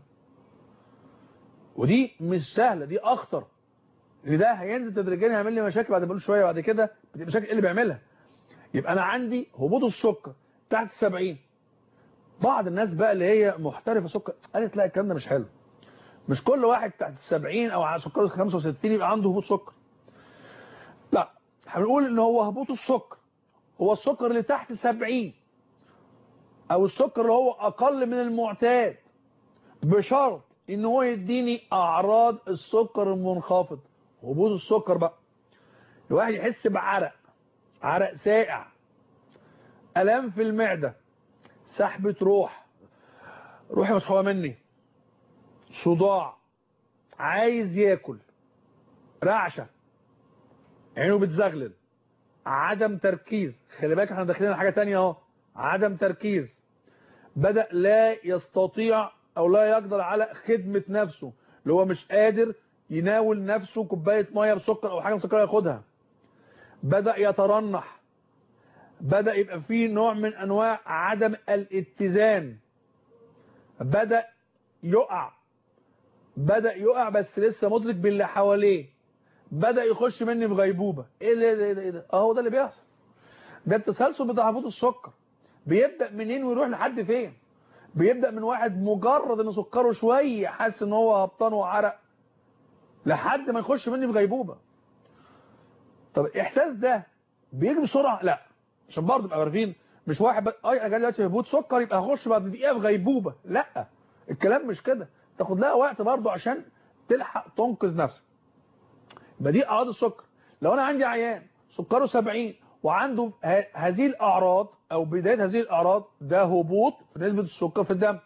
Speaker 2: ودي مش سهله دي اخطر ان ده هينزل تدريجيا هيعمل لي مشاكل بعد ما شويه بعد كده بتبقى مشاكل ايه اللي بيعملها يبقى انا عندي هبوط السكر تحت 70 بعض الناس بقى اللي هي محترفه سكر قالت لا الكلام ده مش حلو مش كل واحد تحت 70 او على سكر 65 يبقى عنده هبوط سكر لا هنقول ان هو هبوط السكر هو السكر اللي تحت 70 او السكر اللي هو اقل من المعتاد بشرط ان هو يديني اعراض السكر المنخفض هبوط السكر بقى الواحد يحس بعرق عرق ساقع الام في المعده سحبة روح روحي مسحوبه مني صداع عايز ياكل رعشه عينه بتزغلل عدم تركيز خلي بالك احنا داخلين على حاجه ثانيه اهو عدم تركيز بدا لا يستطيع او لا يقدر على خدمه نفسه اللي هو مش قادر يناول نفسه كوبايه ميه بسكر او حاجه مسكره ياخدها بدا يترنح بدا يبقى فيه نوع من انواع عدم الاتزان بدا يقع بدا يقع بس لسه مدرك باللي حواليه بدأ يخش مني في غيبوبة ايه ده ايه ده ايه ده اهو ده اللي بيحصل ده التسلسل بتاع هبوط السكر بيبدأ منين ويروح لحد فين بيبدأ من واحد مجرد ان سكره شوية حاسس ان هو هبطان وعرق لحد ما يخش مني في غيبوبة طب الاحساس ده بيجي بسرعة لا عشان برضه نبقى عارفين مش واحد بقى اي انا جاي دلوقتي هبوط سكر يبقى هخش بعد دقيقة في غيبوبة لا الكلام مش كده تاخد لها وقت برضه عشان تلحق تنقذ نفسك يبقى دي اعراض السكر لو انا عندي عيان سكره 70 وعنده ه- هذه الاعراض او بدايه هذه الاعراض ده هبوط في نسبه السكر في الدم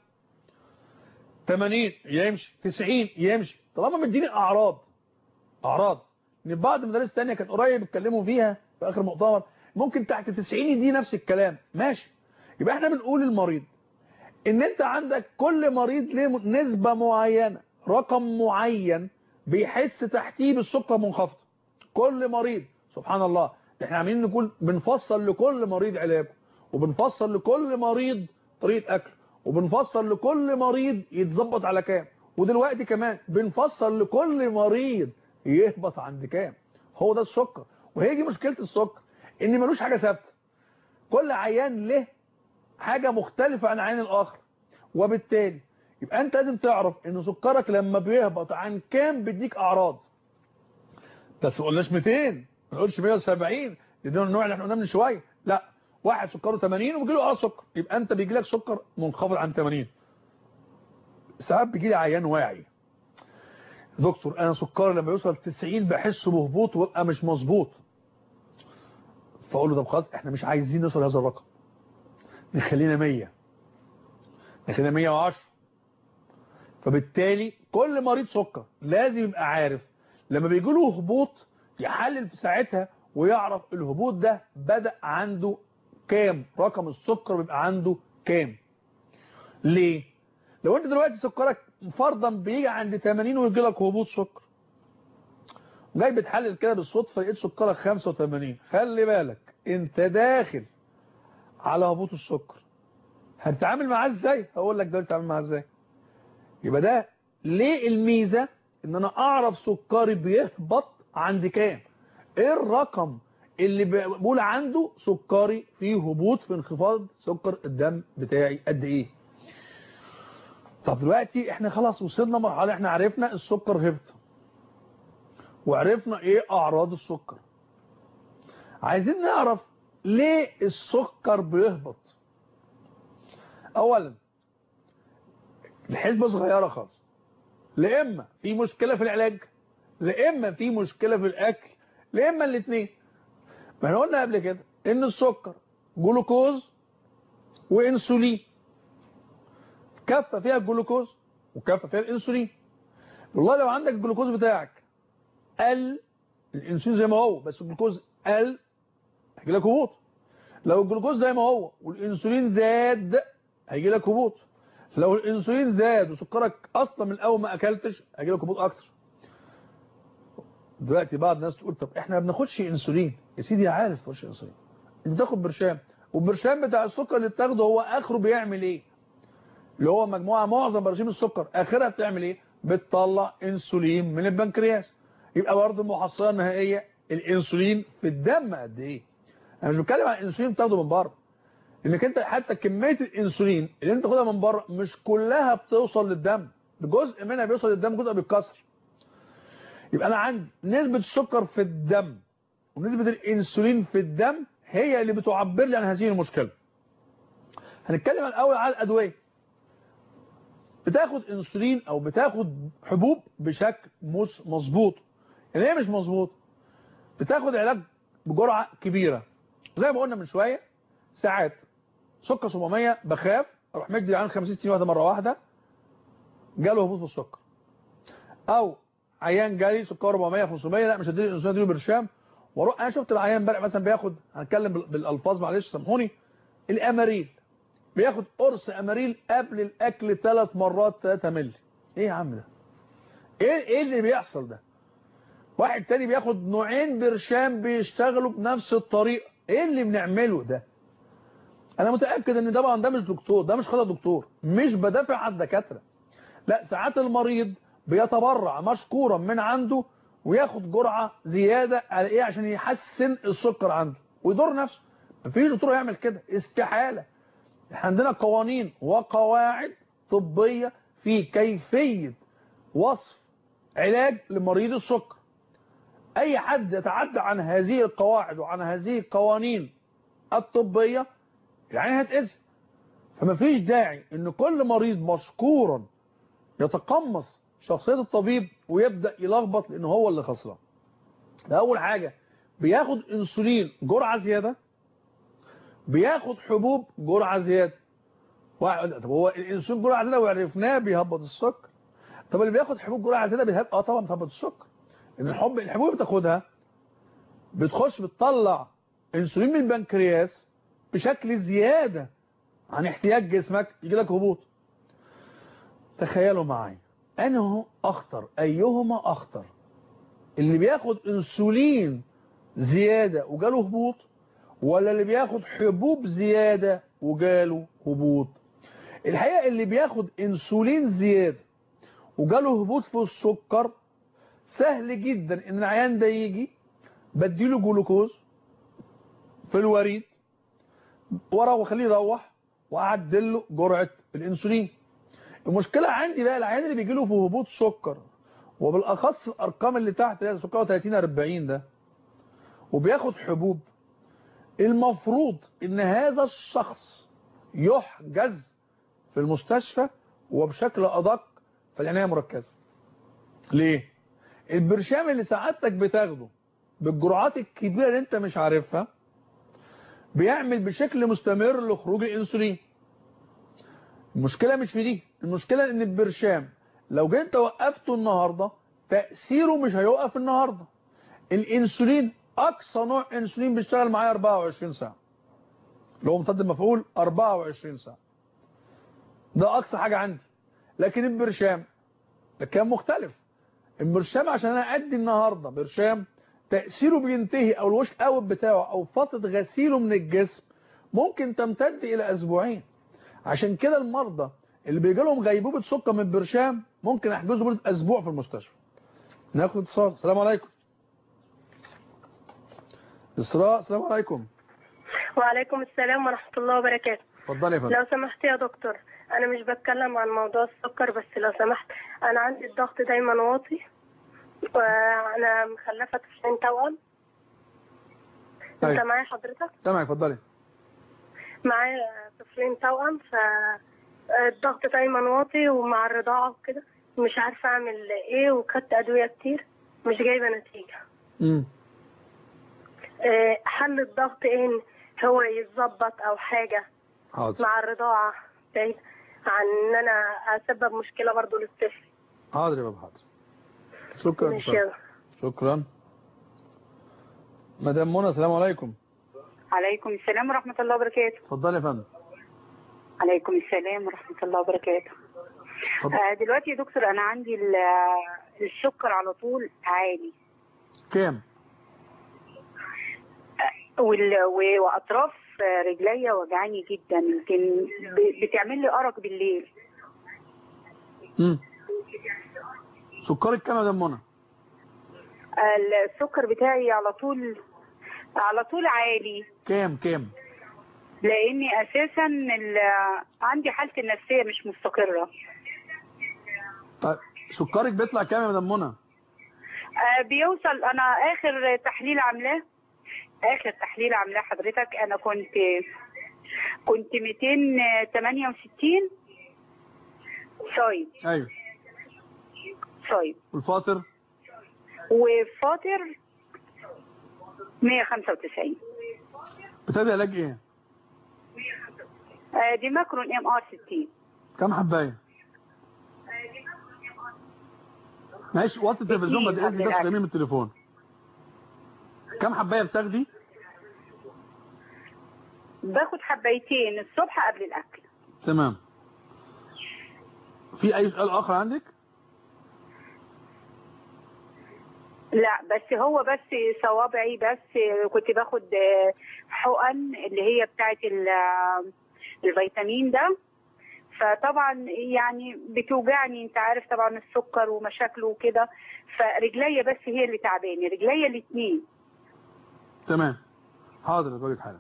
Speaker 2: 80 يمشي 90 يمشي طالما مديني اعراض اعراض ان بعض المدارس الثانيه كان قريب اتكلموا فيها في اخر مؤتمر ممكن تحت 90 يدي نفس الكلام ماشي يبقى احنا بنقول للمريض ان انت عندك كل مريض له نسبه معينه رقم معين بيحس تحتيه بالسكر منخفض كل مريض سبحان الله ده احنا عاملين نقول بنفصل لكل مريض علاجه وبنفصل لكل مريض طريقه اكل وبنفصل لكل مريض يتظبط على كام ودلوقتي كمان بنفصل لكل مريض يهبط عند كام هو ده السكر وهي دي مشكله السكر ان ملوش حاجه ثابته كل عيان له حاجه مختلفه عن عين الاخر وبالتالي يبقى انت لازم تعرف ان سكرك لما بيهبط عن كام بيديك اعراض بس ما قلناش 200 ما نقولش 170 ده النوع اللي احنا قلناه من شويه لا واحد سكره 80 وبيجي له اعراض سكر يبقى انت بيجي لك سكر منخفض عن 80 ساعات بيجي لي عيان واعي دكتور انا سكري لما يوصل 90 بحس بهبوط وابقى مش مظبوط فاقول له طب خلاص احنا مش عايزين نوصل هذا الرقم نخلينا 100 نخلينا 110 فبالتالي كل مريض سكر لازم يبقى عارف لما بيجي له هبوط يحلل في ساعتها ويعرف الهبوط ده بدأ عنده كام رقم السكر بيبقى عنده كام ليه لو انت دلوقتي سكرك فرضا بيجي عند 80 ويجي لك هبوط سكر جاي بتحلل كده بالصدفه لقيت سكرك 85 خلي بالك انت داخل على هبوط السكر هتتعامل معاه ازاي هقول لك دلوقتي تتعامل معاه ازاي يبقى ده ليه الميزه ان انا اعرف سكري بيهبط عند كام ايه الرقم اللي بقول عنده سكري فيه هبوط في انخفاض سكر الدم بتاعي قد ايه طب دلوقتي احنا خلاص وصلنا مرحله احنا عرفنا السكر هبط وعرفنا ايه اعراض السكر عايزين نعرف ليه السكر بيهبط اولا الحسبة صغيرة خالص لإما في مشكلة في العلاج لإما في مشكلة في الأكل لإما الاثنين ما احنا قلنا قبل كده إن السكر جلوكوز وإنسولين كفة فيها الجلوكوز وكفة فيها الإنسولين والله لو عندك الجلوكوز بتاعك قل الإنسولين زي ما هو بس الجلوكوز قل هيجي لك هبوط لو الجلوكوز زي ما هو والإنسولين زاد هيجي لك هبوط لو الانسولين زاد وسكرك اصلا من الاول ما اكلتش هيجي لك هبوط اكتر دلوقتي بعض الناس تقول طب احنا ما بناخدش انسولين يا سيدي عارف ما تاخدش انسولين انت تاخد برشام والبرشام بتاع السكر اللي بتاخده هو اخره بيعمل ايه اللي هو مجموعه معظم براشيم السكر اخرها بتعمل ايه بتطلع انسولين من البنكرياس يبقى برضه المحصله النهائيه الانسولين في الدم قد ايه انا مش بتكلم عن الانسولين بتاخده من بره انك انت حتى كميه الانسولين اللي انت تاخدها من بره مش كلها بتوصل للدم جزء منها بيوصل للدم جزء بيتكسر يبقى انا عندي نسبه السكر في الدم ونسبه الانسولين في الدم هي اللي بتعبر لي عن هذه المشكله هنتكلم الاول على الادويه بتاخد انسولين او بتاخد حبوب بشكل مش مظبوط يعني ايه مش مظبوط بتاخد علاج بجرعه كبيره زي ما قلنا من شويه ساعات سكر 700 بخاف اروح مدي عن 50 60 واحده مره واحده جاله هبوط في السكر او عيان جالي سكر 400 500 لا مش هديله الانسولين اديله برشام واروح انا شفت العيان امبارح مثلا بياخد هنتكلم بالالفاظ معلش سامحوني الاماريل بياخد قرص اماريل قبل الاكل ثلاث مرات 3 مللي ايه يا عم ده ايه ايه اللي بيحصل ده واحد تاني بياخد نوعين برشام بيشتغلوا بنفس الطريقه ايه اللي بنعمله ده انا متاكد ان طبعا ده مش دكتور ده مش خطا دكتور مش بدافع عن الدكاتره لا ساعات المريض بيتبرع مشكورا من عنده وياخد جرعه زياده على ايه عشان يحسن السكر عنده ويضر نفسه مفيش دكتور يعمل كده استحاله احنا عندنا قوانين وقواعد طبيه في كيفيه وصف علاج لمريض السكر اي حد يتعدى عن هذه القواعد وعن هذه القوانين الطبيه يعني هتأذي فما فيش داعي ان كل مريض مشكورا يتقمص شخصية الطبيب ويبدأ يلخبط لان هو اللي خسران ده اول حاجه بياخد انسولين جرعه زياده بياخد حبوب جرعه زياده واحد طب هو الانسولين جرعه زياده وعرفناه بيهبط السكر طب اللي بياخد حبوب جرعه زياده بيهبط اه طبعا بتهبط السكر ان الحب الحبوب اللي بتاخدها بتخش بتطلع انسولين من البنكرياس بشكل زياده عن احتياج جسمك يجي لك هبوط تخيلوا معايا انه اخطر ايهما اخطر اللي بياخد انسولين زيادة وجاله هبوط ولا اللي بياخد حبوب زيادة وجاله هبوط الحقيقة اللي بياخد انسولين زيادة وجاله هبوط في السكر سهل جدا ان العيان ده يجي بديله جلوكوز في الوريد ورا وخليه يروح واعدل له جرعة الانسولين المشكلة عندي بقى العيان اللي بيجي له في هبوط سكر وبالاخص الارقام اللي تحت اللي هي سكر 30 40 ده وبياخد حبوب المفروض ان هذا الشخص يحجز في المستشفى وبشكل ادق في العنايه المركزه ليه البرشام اللي سعادتك بتاخده بالجرعات الكبيره اللي انت مش عارفها بيعمل بشكل مستمر لخروج الانسولين المشكله مش في دي المشكله ان البرشام لو جيت وقفته النهارده تاثيره مش هيوقف النهارده الانسولين اقصى نوع انسولين بيشتغل معايا 24 ساعه اللي هو مضاد المفعول 24 ساعه ده اقصى حاجه عندي لكن البرشام ده كان مختلف البرشام عشان انا ادي النهارده برشام تاثيره بينتهي او الوش اوت بتاعه او فتره غسيله من الجسم ممكن تمتد الى اسبوعين عشان كده المرضى اللي بيجي لهم غيبوبه سكر من البرشام ممكن احجزه لمده اسبوع في المستشفى ناخد اتصال السلام عليكم إسراء السلام عليكم
Speaker 5: وعليكم السلام ورحمة الله وبركاته
Speaker 2: اتفضلي يا فندم
Speaker 5: لو سمحت يا دكتور أنا مش بتكلم عن موضوع السكر بس لو سمحت أنا عندي الضغط دايما واطي وأنا مخلفة طفلين توأم أنت
Speaker 2: طيب.
Speaker 5: معايا حضرتك؟
Speaker 2: سامعك اتفضلي
Speaker 5: معايا طفلين توأم فالضغط دايما واطي ومع الرضاعة وكده مش عارفة أعمل إيه وخدت أدوية كتير مش جايبة نتيجة
Speaker 2: امم
Speaker 5: آه، حل الضغط إيه إن هو يتظبط أو حاجة
Speaker 2: حاضر
Speaker 5: مع الرضاعة بعيد عن ان انا اسبب مشكلة برضو للطفل
Speaker 2: حاضر يا بابا حاضر شكرا
Speaker 5: ماشي
Speaker 2: شكرا.
Speaker 5: يلا.
Speaker 2: شكرا مدام منى السلام عليكم
Speaker 6: عليكم السلام ورحمة الله وبركاته
Speaker 2: اتفضلي يا فندم
Speaker 6: عليكم السلام ورحمة الله وبركاته
Speaker 2: اتفضل.
Speaker 6: آه دلوقتي يا دكتور أنا عندي ال- السكر على طول عالي
Speaker 2: كام
Speaker 6: وال- و- وأطراف رجليا وجعاني جدا يمكن ب- بتعمل لي أرق بالليل
Speaker 2: امم سكرك كام يا مدام منى
Speaker 6: آه، السكر بتاعي على طول على طول عالي
Speaker 2: كام كام
Speaker 6: لأني أساسا ال- عندي حالتي النفسية مش مستقرة
Speaker 2: طيب سكرك بيطلع كام يا مدام منى
Speaker 6: آه، بيوصل انا اخر تحليل عاملاه اخر تحليل عاملاه حضرتك انا كنت كنت 268 صايم
Speaker 2: ايوه
Speaker 6: صايم
Speaker 2: والفاطر
Speaker 6: وفاطر 195
Speaker 2: بتدي علاج ايه
Speaker 6: آه، دي ماكرون ام ار 60
Speaker 2: كام حبايه ماشي وطي التلفزيون
Speaker 6: اتنين
Speaker 2: بعد
Speaker 6: قبل
Speaker 2: اذنك بس
Speaker 6: الأكل.
Speaker 2: جميل من التليفون كام حبايه بتاخدي
Speaker 6: باخد حبايتين الصبح قبل الاكل
Speaker 2: تمام في اي سؤال اخر عندك
Speaker 6: لا بس هو بس صوابعي بس كنت باخد آه، حقن اللي هي بتاعت ال- آه، الفيتامين ده فطبعا يعني بتوجعني انت عارف طبعا السكر ومشاكله وكده فرجليا بس هي اللي تعباني رجليا الاثنين
Speaker 2: تمام حاضر بقولك حاجه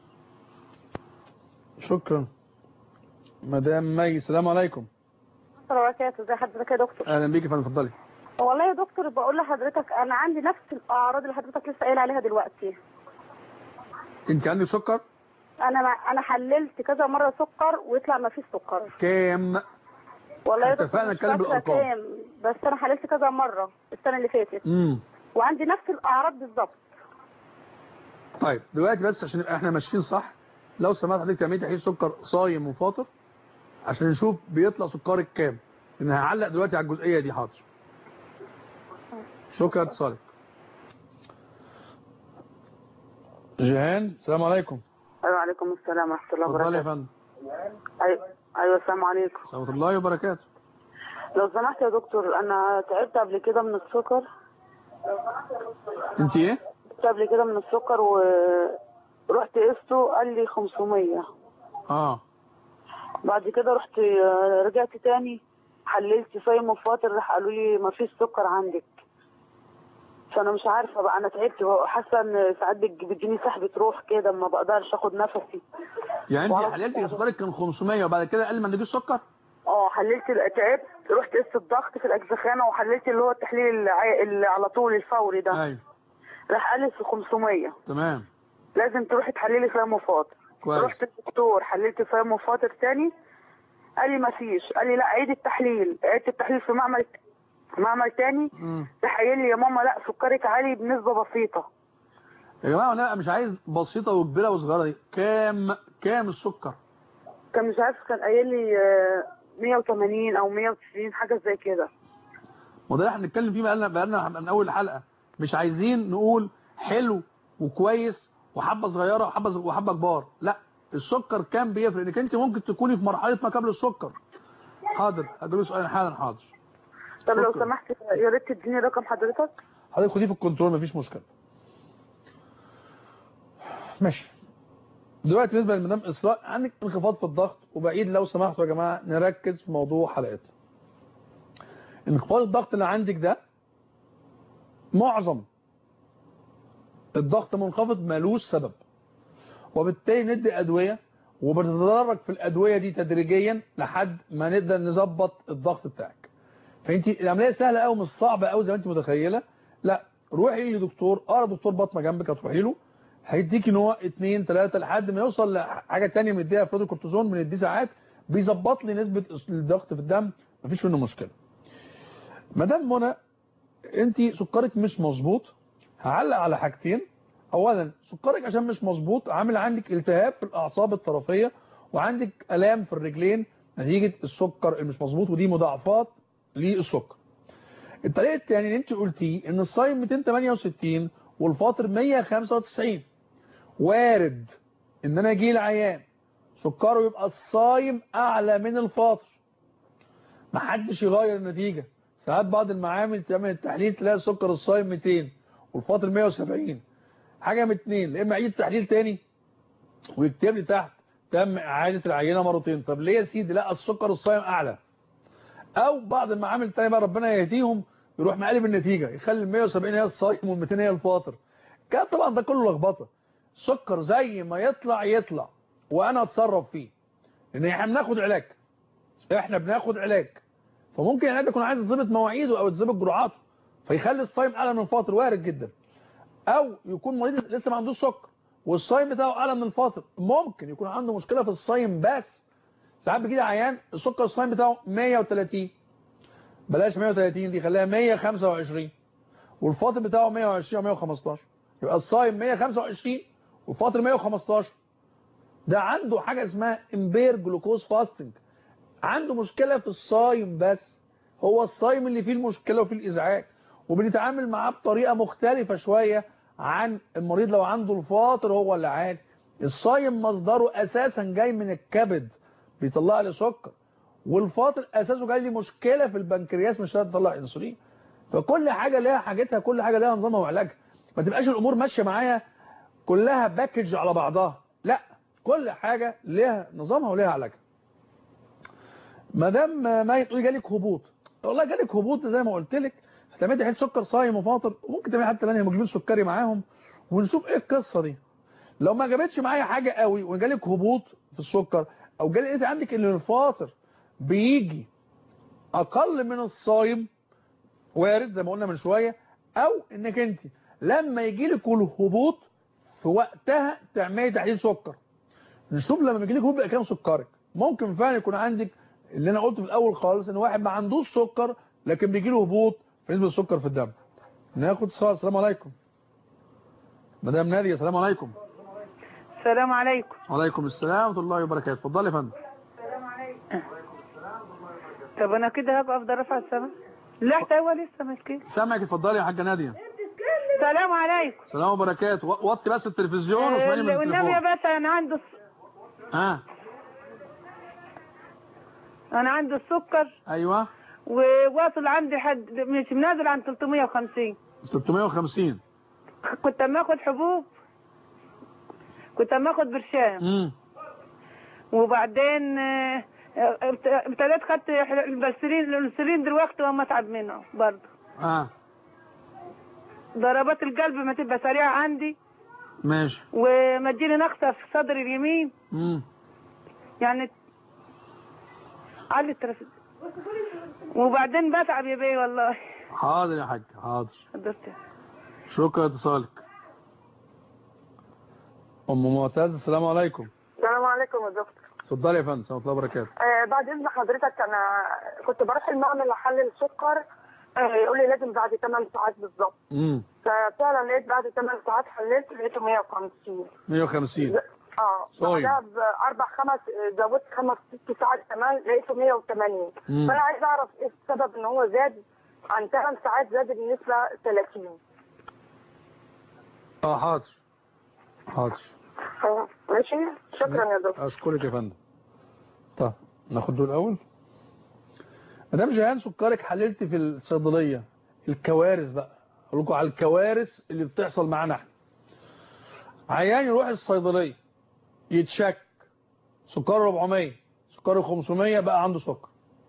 Speaker 2: شكرا مدام مي السلام عليكم
Speaker 3: الله وبركاته ازي حضرتك يا دكتور
Speaker 2: اهلا بيكي فندم اتفضلي
Speaker 3: والله يا دكتور بقول لحضرتك انا عندي نفس الاعراض اللي حضرتك لسه قايل عليها دلوقتي
Speaker 2: انت عندك سكر
Speaker 3: انا ما انا حللت كذا مره سكر ويطلع ما فيش سكر
Speaker 2: كام
Speaker 3: والله يا دكتور
Speaker 2: اتفقنا
Speaker 3: مش
Speaker 2: نتكلم
Speaker 3: فاكرة
Speaker 2: بالأرقام.
Speaker 3: كام بس انا حللت كذا مره السنه اللي فاتت
Speaker 2: امم
Speaker 7: وعندي نفس الاعراض بالظبط
Speaker 2: طيب دلوقتي بس عشان نبقى احنا ماشيين صح لو سمحت حضرتك تعملي تحليل سكر صايم وفاطر عشان نشوف بيطلع سكرك كام لان هعلق دلوقتي على الجزئيه دي حاضر شكرا اتصالك جيهان السلام عليكم
Speaker 8: ايوه عليكم السلام ورحمه الله
Speaker 2: اتفضلي يا
Speaker 8: وبركاته
Speaker 2: فندم
Speaker 8: ايوه ايوه السلام عليكم
Speaker 2: ورحمه الله وبركاته
Speaker 8: لو سمحت يا دكتور انا تعبت قبل كده من السكر
Speaker 2: انت ايه
Speaker 8: تعبت قبل كده من السكر ورحت قسته قال لي 500
Speaker 2: اه
Speaker 8: بعد كده رحت رجعت تاني حللت صايم وفاطر راح قالوا لي ما فيش سكر عندك فانا مش عارفه بقى انا تعبت وحاسه ان ساعات بتج- بتجيني سحبه روح كده ما بقدرش اخد نفسي
Speaker 2: يعني انت
Speaker 8: وعلى
Speaker 2: حللتي
Speaker 8: فكرة-
Speaker 2: سكرك كان 500 وبعد كده قال ما عندكيش سكر
Speaker 8: اه حللت ال- تعبت رحت قست الضغط في الاجزخانه وحللت اللي هو التحليل الع- اللي على طول الفوري ده
Speaker 2: ايوه
Speaker 8: راح قال لي في 500
Speaker 2: تمام
Speaker 8: لازم تروحي تحللي صيام وفاطر
Speaker 2: كويس
Speaker 8: رحت الدكتور حللت صيام وفاطر تاني قال لي ما فيش قال لي لا عيد التحليل عيدت التحليل في معمل في معمل تاني
Speaker 2: مم.
Speaker 8: راح قايل لي يا ماما لا سكرك عالي بنسبه بسيطه
Speaker 2: يا جماعه انا مش عايز بسيطه وكبيره وصغيره دي كام كام السكر
Speaker 8: كان مش عارف كان قايل لي آه، 180 او 190 حاجه زي كده
Speaker 2: وده اللي احنا بنتكلم فيه بقالنا بقالنا من اول الحلقه مش عايزين نقول حلو وكويس وحبه صغيره وحبه وحبه كبار لا السكر كام بيفرق انك انت ممكن تكوني في مرحله ما قبل السكر حاضر هجيب سؤال حالا حاضر
Speaker 8: طب لو
Speaker 2: شكرا.
Speaker 8: سمحت يا ريت تديني رقم حضرتك
Speaker 2: حضرتك خديه في الكنترول مفيش مشكله ماشي دلوقتي بالنسبه لمدام اسراء عندك انخفاض في الضغط وبعيد لو سمحتوا يا جماعه نركز في موضوع حلقتنا انخفاض الضغط اللي عندك ده معظم الضغط منخفض ملوش سبب وبالتالي ندي ادويه وبتتدرج في الادويه دي تدريجيا لحد ما نقدر نظبط الضغط بتاعك فانت العمليه سهله قوي مش صعبه قوي زي ما انت متخيله لا روحي لدكتور اقرب دكتور بطنه جنبك هتروحي له هيديكي نوع اتنين تلاته لحد ما يوصل لحاجه تانية بنديها افراد الكورتيزون بنديه ساعات بيظبط لي نسبه الضغط في الدم مفيش منه مشكله مدام منى انت سكرك مش مظبوط هعلق على حاجتين اولا سكرك عشان مش مظبوط عامل عندك التهاب في الاعصاب الطرفيه وعندك الام في الرجلين نتيجه السكر اللي مش مظبوط ودي مضاعفات للسكر الطريقه الثانيه اللي انت قلتيه ان الصايم 268 والفاطر 195 وارد ان انا اجي العيان سكره يبقى الصايم اعلى من الفاطر محدش يغير النتيجه ساعات بعض المعامل تعمل التحليل تلاقي سكر الصايم 200 والفاطر 170 حاجه من اتنين يا اما اعيد تحليل تاني ويكتب لي تحت تم اعاده العينه مرتين طب ليه يا سيدي لا السكر الصايم اعلى او بعض المعامل التانية بقى ربنا يهديهم يروح مقلب النتيجه يخلي ال 170 هي الصايم وال 200 هي الفاطر كان طبعا ده كله لخبطه السكر زي ما يطلع يطلع وانا اتصرف فيه لان احنا بناخد علاج احنا بناخد علاج فممكن العيان يكون عايز يظبط مواعيده او يظبط جرعاته فيخلي الصايم اعلى من الفاطر وارد جدا او يكون مريض لسه ما عندوش سكر والصايم بتاعه اعلى من الفاطر ممكن يكون عنده مشكله في الصايم بس ساعات بيجي لي عيان السكر الصايم بتاعه 130 بلاش 130 دي خليها 125 والفاطر بتاعه 120 او 115 يبقى الصايم 125 والفاطر 115 ده عنده حاجه اسمها امبير جلوكوز فاستنج عنده مشكله في الصايم بس هو الصايم اللي فيه المشكله وفيه الازعاج وبنتعامل معاه بطريقه مختلفه شويه عن المريض لو عنده الفاطر هو اللي عادي الصايم مصدره اساسا جاي من الكبد بيطلع لي سكر والفاطر اساسه جاي لي مشكله في البنكرياس مش قادر تطلع انسولين فكل حاجه ليها حاجتها كل حاجه ليها نظامها وعلاجها ما تبقاش الامور ماشيه معايا كلها باكج على بعضها لا كل حاجه ليها نظامها وليها علاجها ما دام ما تقولي جالك هبوط والله جالك هبوط زي ما قلت لك هتعملي حته سكر صايم وفاطر وممكن تعملي حتى ثانيه مجلوس سكري معاهم ونشوف ايه القصه دي لو ما جابتش معايا حاجه قوي وجالك هبوط في السكر او جالك انت عندك ان الفاطر بيجي اقل من الصايم وارد زي ما قلنا من شويه او انك انت لما يجي لك الهبوط في وقتها تعملي تحليل سكر نشوف لما يجي لك هبوط كام سكرك ممكن فعلا يكون عندك اللي انا قلته في الاول خالص ان واحد ما عندوش سكر لكن بيجي له هبوط في نسبه السكر في الدم ناخد اتصال السلام عليكم مدام ناديه السلام عليكم
Speaker 9: السلام عليكم
Speaker 2: وعليكم السلام ورحمه الله وبركاته اتفضلي يا فندم
Speaker 9: طب انا كده هبقى افضل ارفع السماء لا هو لسه مسكين
Speaker 2: سامعك اتفضلي يا حاجه ناديه
Speaker 9: السلام عليكم
Speaker 2: السلام وبركاته و- وطي بس التلفزيون واسمعيني من
Speaker 9: والنبي
Speaker 2: التليفون
Speaker 9: يا باشا انا عندي الس-
Speaker 2: ها
Speaker 9: انا عندي السكر
Speaker 2: ايوه
Speaker 9: وواصل عندي حد مش نازل عن 350
Speaker 2: 650
Speaker 9: كنت اما اخد حبوب كنت اما اخد برشام
Speaker 2: امم
Speaker 9: وبعدين آه، آه، ابت- ابتديت خدت البنسلين الانسولين دلوقتي وما اتعب منه برضه
Speaker 2: اه
Speaker 9: ضربات القلب ما تبقى سريعه عندي
Speaker 2: ماشي
Speaker 9: وما تجيلي نقصه في صدري اليمين
Speaker 2: امم
Speaker 9: يعني علي الترافيك وبعدين بتعب يا بيه والله
Speaker 2: حاضر يا حاج حاضر
Speaker 9: حضرتك
Speaker 2: شكرا لاتصالك ام معتز السلام عليكم
Speaker 1: السلام عليكم يا دكتور
Speaker 2: اتفضلي يا فندم ورحمه الله وبركاته
Speaker 1: آه بعد اذن حضرتك انا كنت بروح المعمل احلل سكر آه يقول لي لازم بعد 8 ساعات بالظبط
Speaker 2: امم
Speaker 1: ففعلا لقيت بعد 8 ساعات حللت لقيته 150
Speaker 2: 150
Speaker 1: اه
Speaker 2: صايم.
Speaker 1: بعدها باربع خمس زودت خمس ست ساعات كمان لقيته 180
Speaker 2: مم.
Speaker 1: فانا عايز اعرف ايه السبب ان هو زاد عن 8 ساعات زاد النسبه 30
Speaker 2: اه حاضر حاضر
Speaker 1: آه، ماشي شكرا يا دكتور
Speaker 2: اشكرك يا فندم طب ناخد دول الاول مدام جيهان سكرك حللت في الصيدليه الكوارث بقى اقول لكم على الكوارث اللي بتحصل معانا احنا عيان يروح الصيدليه يتشك سكر 400 سكر 500 بقى عنده سكر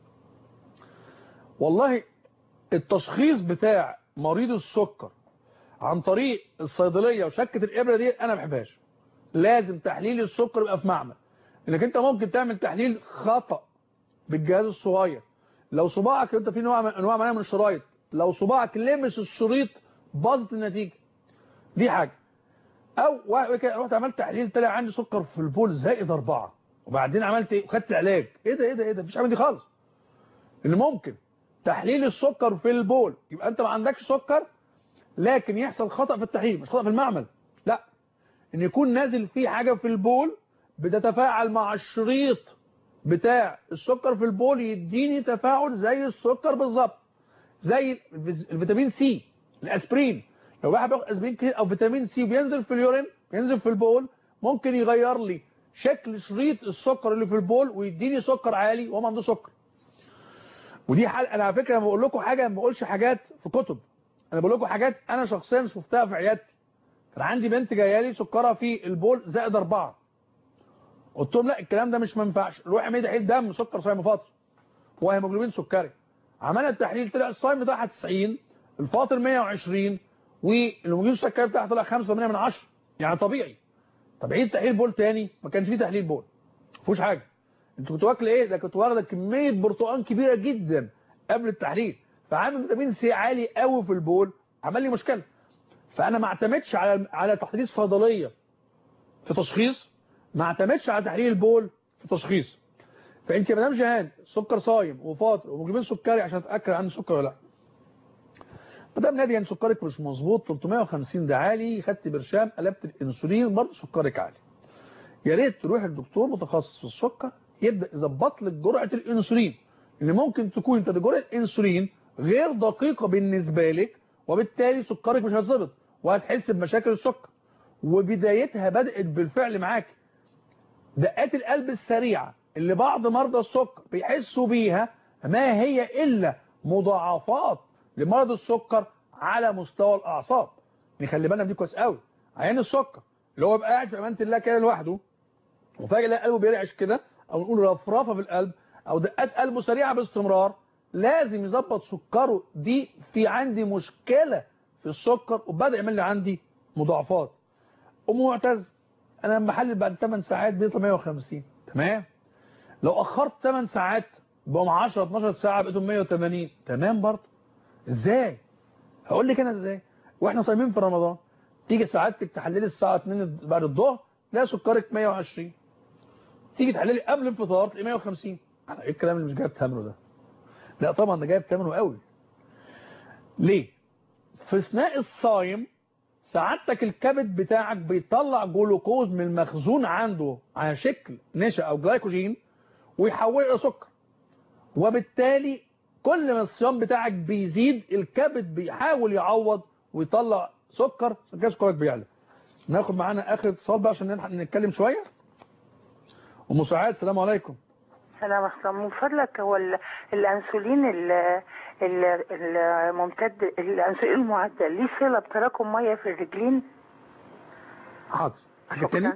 Speaker 2: والله التشخيص بتاع مريض السكر عن طريق الصيدليه وشكه الابره دي انا ما بحبهاش لازم تحليل السكر يبقى في معمل انك انت ممكن تعمل تحليل خطأ بالجهاز الصغير لو صباعك انت في نوع من انواع معينه من الشرايط لو صباعك لمس الشريط باظت النتيجه دي حاجه او واحد كده رحت عملت تحليل طلع عندي سكر في البول زائد أربعة وبعدين عملت ايه خدت علاج ايه ده ايه ده ايه ده مفيش حاجه دي خالص ان ممكن تحليل السكر في البول يبقى انت ما عندكش سكر لكن يحصل خطأ في التحليل مش خطأ في المعمل لا ان يكون نازل فيه حاجة في البول بتتفاعل مع الشريط بتاع السكر في البول يديني تفاعل زي السكر بالظبط زي الفيز- الفيتامين سي الاسبرين لو واحد بياخد اسبرين كتير او فيتامين سي بينزل في اليورين بينزل في البول ممكن يغير لي شكل شريط السكر اللي في البول ويديني سكر عالي وهو ما عنده سكر ودي حلقه انا على فكره لما بقول لكم حاجه ما بقولش حاجات في كتب انا بقول لكم حاجات انا شخصيا شفتها في عيادتي كان عندي بنت جايه لي سكرها في البول زائد أربعة قلت لهم لا الكلام ده مش ما ينفعش روح اعملي تحليل دم سكر صايم فاطر وهيموجلوبين سكري عملنا التحليل طلع الصايم بتاعها 90 الفاطر 120 والهيموجلوبين السكري بتاعها طلع 5 من 10 يعني طبيعي طب عيد تحليل بول تاني ما كانش فيه تحليل بول ما فيهوش حاجه انت كنت واكله ايه ده كنت واخده كميه برتقال كبيره جدا قبل التحليل فعامل فيتامين سي عالي قوي في البول عمل لي مشكله فانا ما اعتمدش على على تحليل صيدليه في تشخيص ما اعتمدش على تحليل البول في تشخيص فانت يا مدام جهان سكر صايم وفاطر ومجيبين سكري عشان اتاكد عندي سكر ولا لا مدام ناديه ان سكرك مش مظبوط 350 ده عالي خدت برشام قلبت الانسولين برضه سكرك عالي يا ريت تروح الدكتور متخصص في السكر يبدا يظبط لك جرعه الانسولين اللي ممكن تكون انت جرعه انسولين غير دقيقه بالنسبه لك وبالتالي سكرك مش هيتظبط وهتحس بمشاكل السكر وبدايتها بدات بالفعل معاك دقات القلب السريعه اللي بعض مرضى السكر بيحسوا بيها ما هي الا مضاعفات لمرض السكر على مستوى الاعصاب نخلي بالنا من دي كويس قوي عيان السكر اللي هو يبقى قاعد في امانه الله كده لوحده وفجاه يلاقي قلبه بيرعش كده او نقول رفرفه في القلب او دقات قلبه سريعه باستمرار لازم يظبط سكره دي في عندي مشكله في السكر وبدا يعمل لي عندي مضاعفات ام معتز انا لما احلل بعد 8 ساعات بيطلع 150 تمام لو اخرت 8 ساعات بقوم 10 12 ساعه بقيتهم 180 تمام برضه ازاي هقول لك انا ازاي واحنا صايمين في رمضان تيجي سعادتك تحللي الساعه 2 بعد الظهر تلاقي سكرك 120 تيجي تحللي قبل الفطار تلاقي 150 انا ايه الكلام اللي مش جايب ثمنه ده لا طبعا ده جايب ثمنه قوي ليه في اثناء الصايم سعادتك الكبد بتاعك بيطلع جلوكوز من المخزون عنده على شكل نشا او جلايكوجين ويحوله الى سكر وبالتالي كل ما الصيام بتاعك بيزيد الكبد بيحاول يعوض ويطلع سكر كده سكرك بيعلى ناخد معانا اخر اتصال بقى عشان نلحق نتكلم شويه ام سعاد السلام عليكم
Speaker 4: سلام عليكم من فضلك هو ال- الانسولين ال- ال- الممتد الانسولين المعدل ليه صله بتراكم ميه في الرجلين
Speaker 2: حاضر حاجه تاني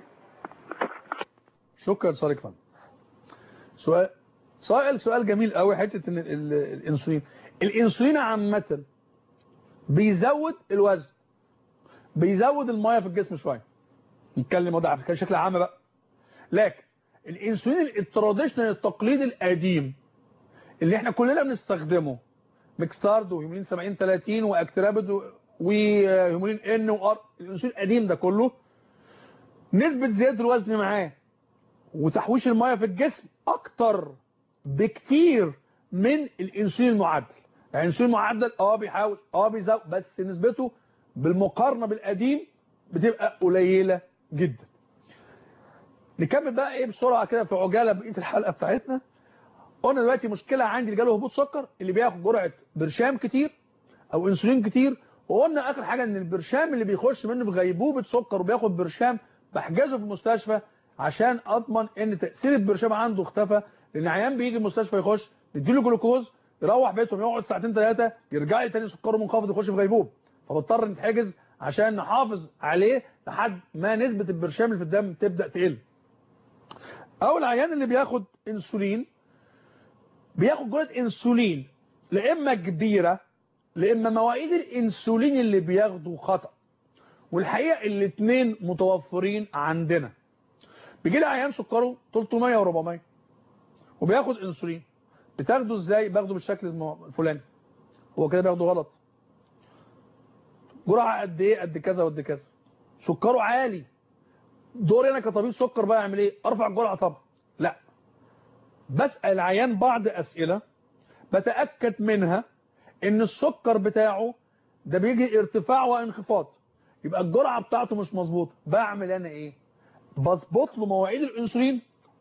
Speaker 2: شكرا صالح فندم سؤال سؤال سؤال جميل قوي حته ان ال- ال- الانسولين الانسولين عامه بيزود الوزن بيزود الميه في الجسم شويه نتكلم وضع بشكل عام بقى لكن الانسولين التراديشنال التقليدي القديم اللي احنا كلنا بنستخدمه ميكستارد وهيمولين 70 30 واكترابد و- وهيمولين ان وار الانسولين القديم ده كله نسبة زيادة الوزن معاه وتحويش المية في الجسم اكتر بكتير من الانسولين المعدل يعني الانسولين المعدل اه بيحاول اه بيزود بس نسبته بالمقارنة بالقديم بتبقى قليلة جدا نكمل بقى ايه بسرعة كده في عجالة بقية الحلقة بتاعتنا قلنا دلوقتي مشكلة عندي اللي جاله هبوط سكر اللي بياخد جرعة برشام كتير او انسولين كتير وقلنا اخر حاجة ان البرشام اللي بيخش منه في غيبوبة سكر وبياخد برشام بحجزه في المستشفى عشان اضمن ان تأثير البرشام عنده اختفى لان عيان بيجي المستشفى يخش نديله جلوكوز يروح بيتهم يقعد ساعتين ثلاثة يرجع لي تاني سكره منخفض يخش في غيبوبة فبضطر نتحجز عشان نحافظ عليه لحد ما نسبة البرشام اللي في الدم تبدأ تقل او العيان اللي بياخد انسولين بياخد جرعه انسولين لا اما كبيره لا اما مواعيد الانسولين اللي بياخده خطا والحقيقه الاثنين متوفرين عندنا بيجي لي عيان سكره 300 و400 وبياخد انسولين بتاخده ازاي باخده بالشكل الم- الفلاني هو كده بياخده غلط جرعه قد ايه قد كذا وقد كذا سكره عالي دوري انا كطبيب سكر بقى اعمل ايه ارفع الجرعه طبعا لا بسال العيان بعض اسئله بتاكد منها ان السكر بتاعه ده بيجي ارتفاع وانخفاض يبقى الجرعه بتاعته مش مظبوطه بعمل انا ايه بظبط له مواعيد الانسولين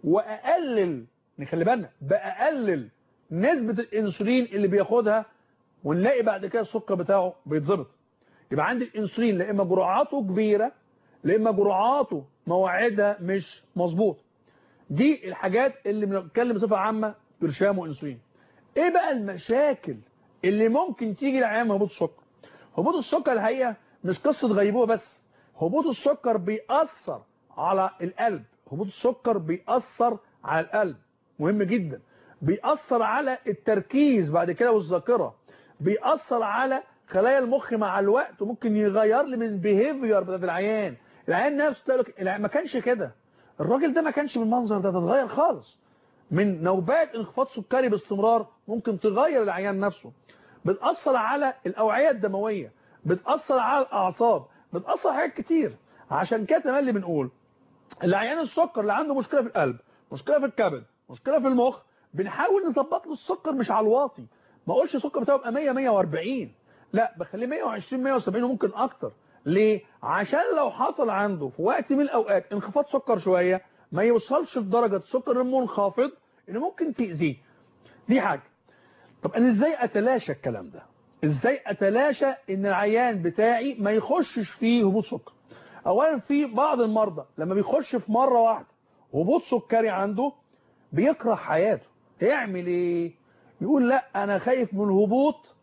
Speaker 2: واقلل نخلي بالنا بقلل نسبه الانسولين اللي بياخدها ونلاقي بعد كده السكر بتاعه بيتظبط يبقى عندي الانسولين لا اما جرعاته كبيره لا اما جرعاته مواعيدها مش مظبوط دي الحاجات اللي بنتكلم بصفه عامه برشام وانسولين ايه بقى المشاكل اللي ممكن تيجي لعيان هبوط السكر هبوط السكر الحقيقه مش قصه غيبوبه بس هبوط السكر بيأثر على القلب هبوط السكر بيأثر على القلب مهم جدا بيأثر على التركيز بعد كده والذاكره بيأثر على خلايا المخ مع الوقت وممكن يغير لي من البيهيفير بتاعت العيان العيان نفسه تقول لك العيان ما كانش كده الراجل ده ما كانش بالمنظر ده ده اتغير خالص من نوبات انخفاض سكري باستمرار ممكن تغير العيان نفسه بتأثر على الأوعية الدموية بتأثر على الأعصاب بتأثر على حاجات كتير عشان كده تملي بنقول العيان السكر اللي عنده مشكلة في القلب مشكلة في الكبد مشكلة في المخ بنحاول نظبط له السكر مش على الواطي ما اقولش السكر بتاعه يبقى 100 140 لا بخليه 120 170 وممكن اكتر ليه عشان لو حصل عنده في وقت من الاوقات انخفاض سكر شوية ما يوصلش لدرجة سكر المنخفض اللي ممكن تأذيه دي حاجة طب انا ازاي اتلاشى الكلام ده ازاي اتلاشى ان العيان بتاعي ما يخشش فيه هبوط سكر اولا في بعض المرضى لما بيخش في مرة واحدة هبوط سكري عنده بيكره حياته يعمل ايه يقول لا انا خايف من الهبوط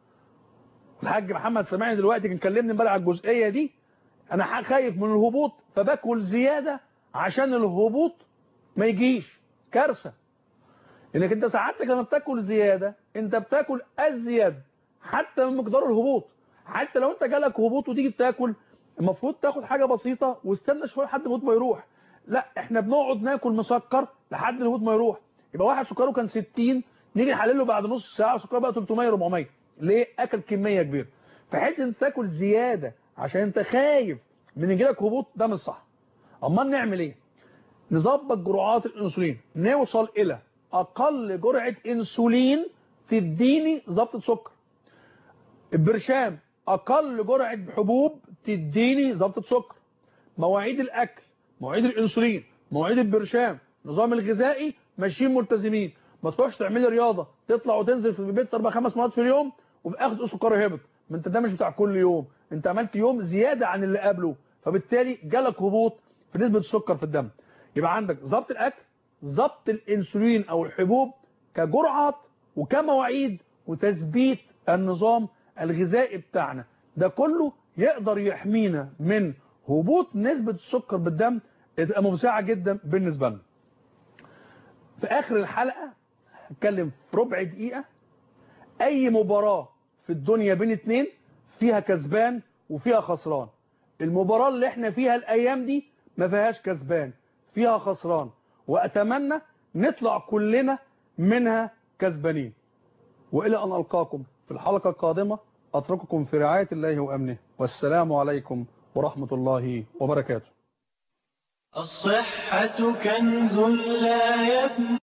Speaker 2: الحاج محمد سامعني دلوقتي كان كلمني امبارح على الجزئيه دي انا خايف من الهبوط فباكل زياده عشان الهبوط ما يجيش كارثه انك انت ساعتك لما بتاكل زياده انت بتاكل ازيد حتى من مقدار الهبوط حتى لو انت جالك هبوط وتيجي بتاكل المفروض تاخد حاجه بسيطه واستنى شويه لحد الهبوط ما يروح لا احنا بنقعد ناكل مسكر لحد الهبوط ما يروح يبقى واحد سكره كان 60 نيجي نحلله بعد نص ساعه سكره بقى 300 400 ليه اكل كميه كبيره فحته انت تاكل زياده عشان انت خايف من يجيلك هبوط ده مش صح امال نعمل ايه نظبط جرعات الانسولين نوصل الى اقل جرعه انسولين تديني ضبط سكر البرشام اقل جرعه حبوب تديني ضبطه سكر مواعيد الاكل مواعيد الانسولين مواعيد البرشام النظام الغذائي ماشيين ملتزمين ما تروحش تعملي رياضه تطلع وتنزل في البيت اربع خمس مرات في اليوم وفي اخر سكر هبط ما انت ده مش بتاع كل يوم انت عملت يوم زياده عن اللي قبله فبالتالي جالك هبوط في نسبه السكر في الدم يبقى عندك ضبط الاكل ضبط الانسولين او الحبوب كجرعات وكمواعيد وتثبيت النظام الغذائي بتاعنا ده كله يقدر يحمينا من هبوط نسبة السكر بالدم تبقى مفزعة جدا بالنسبة لنا في اخر الحلقة هتكلم في ربع دقيقة اي مباراة في الدنيا بين اتنين فيها كسبان وفيها خسران المباراة اللي احنا فيها الايام دي ما فيهاش كسبان فيها خسران واتمنى نطلع كلنا منها كسبانين والى ان القاكم في الحلقة القادمة اترككم في رعاية الله وامنه والسلام عليكم ورحمة الله وبركاته
Speaker 10: الصحة كنز لا يفنى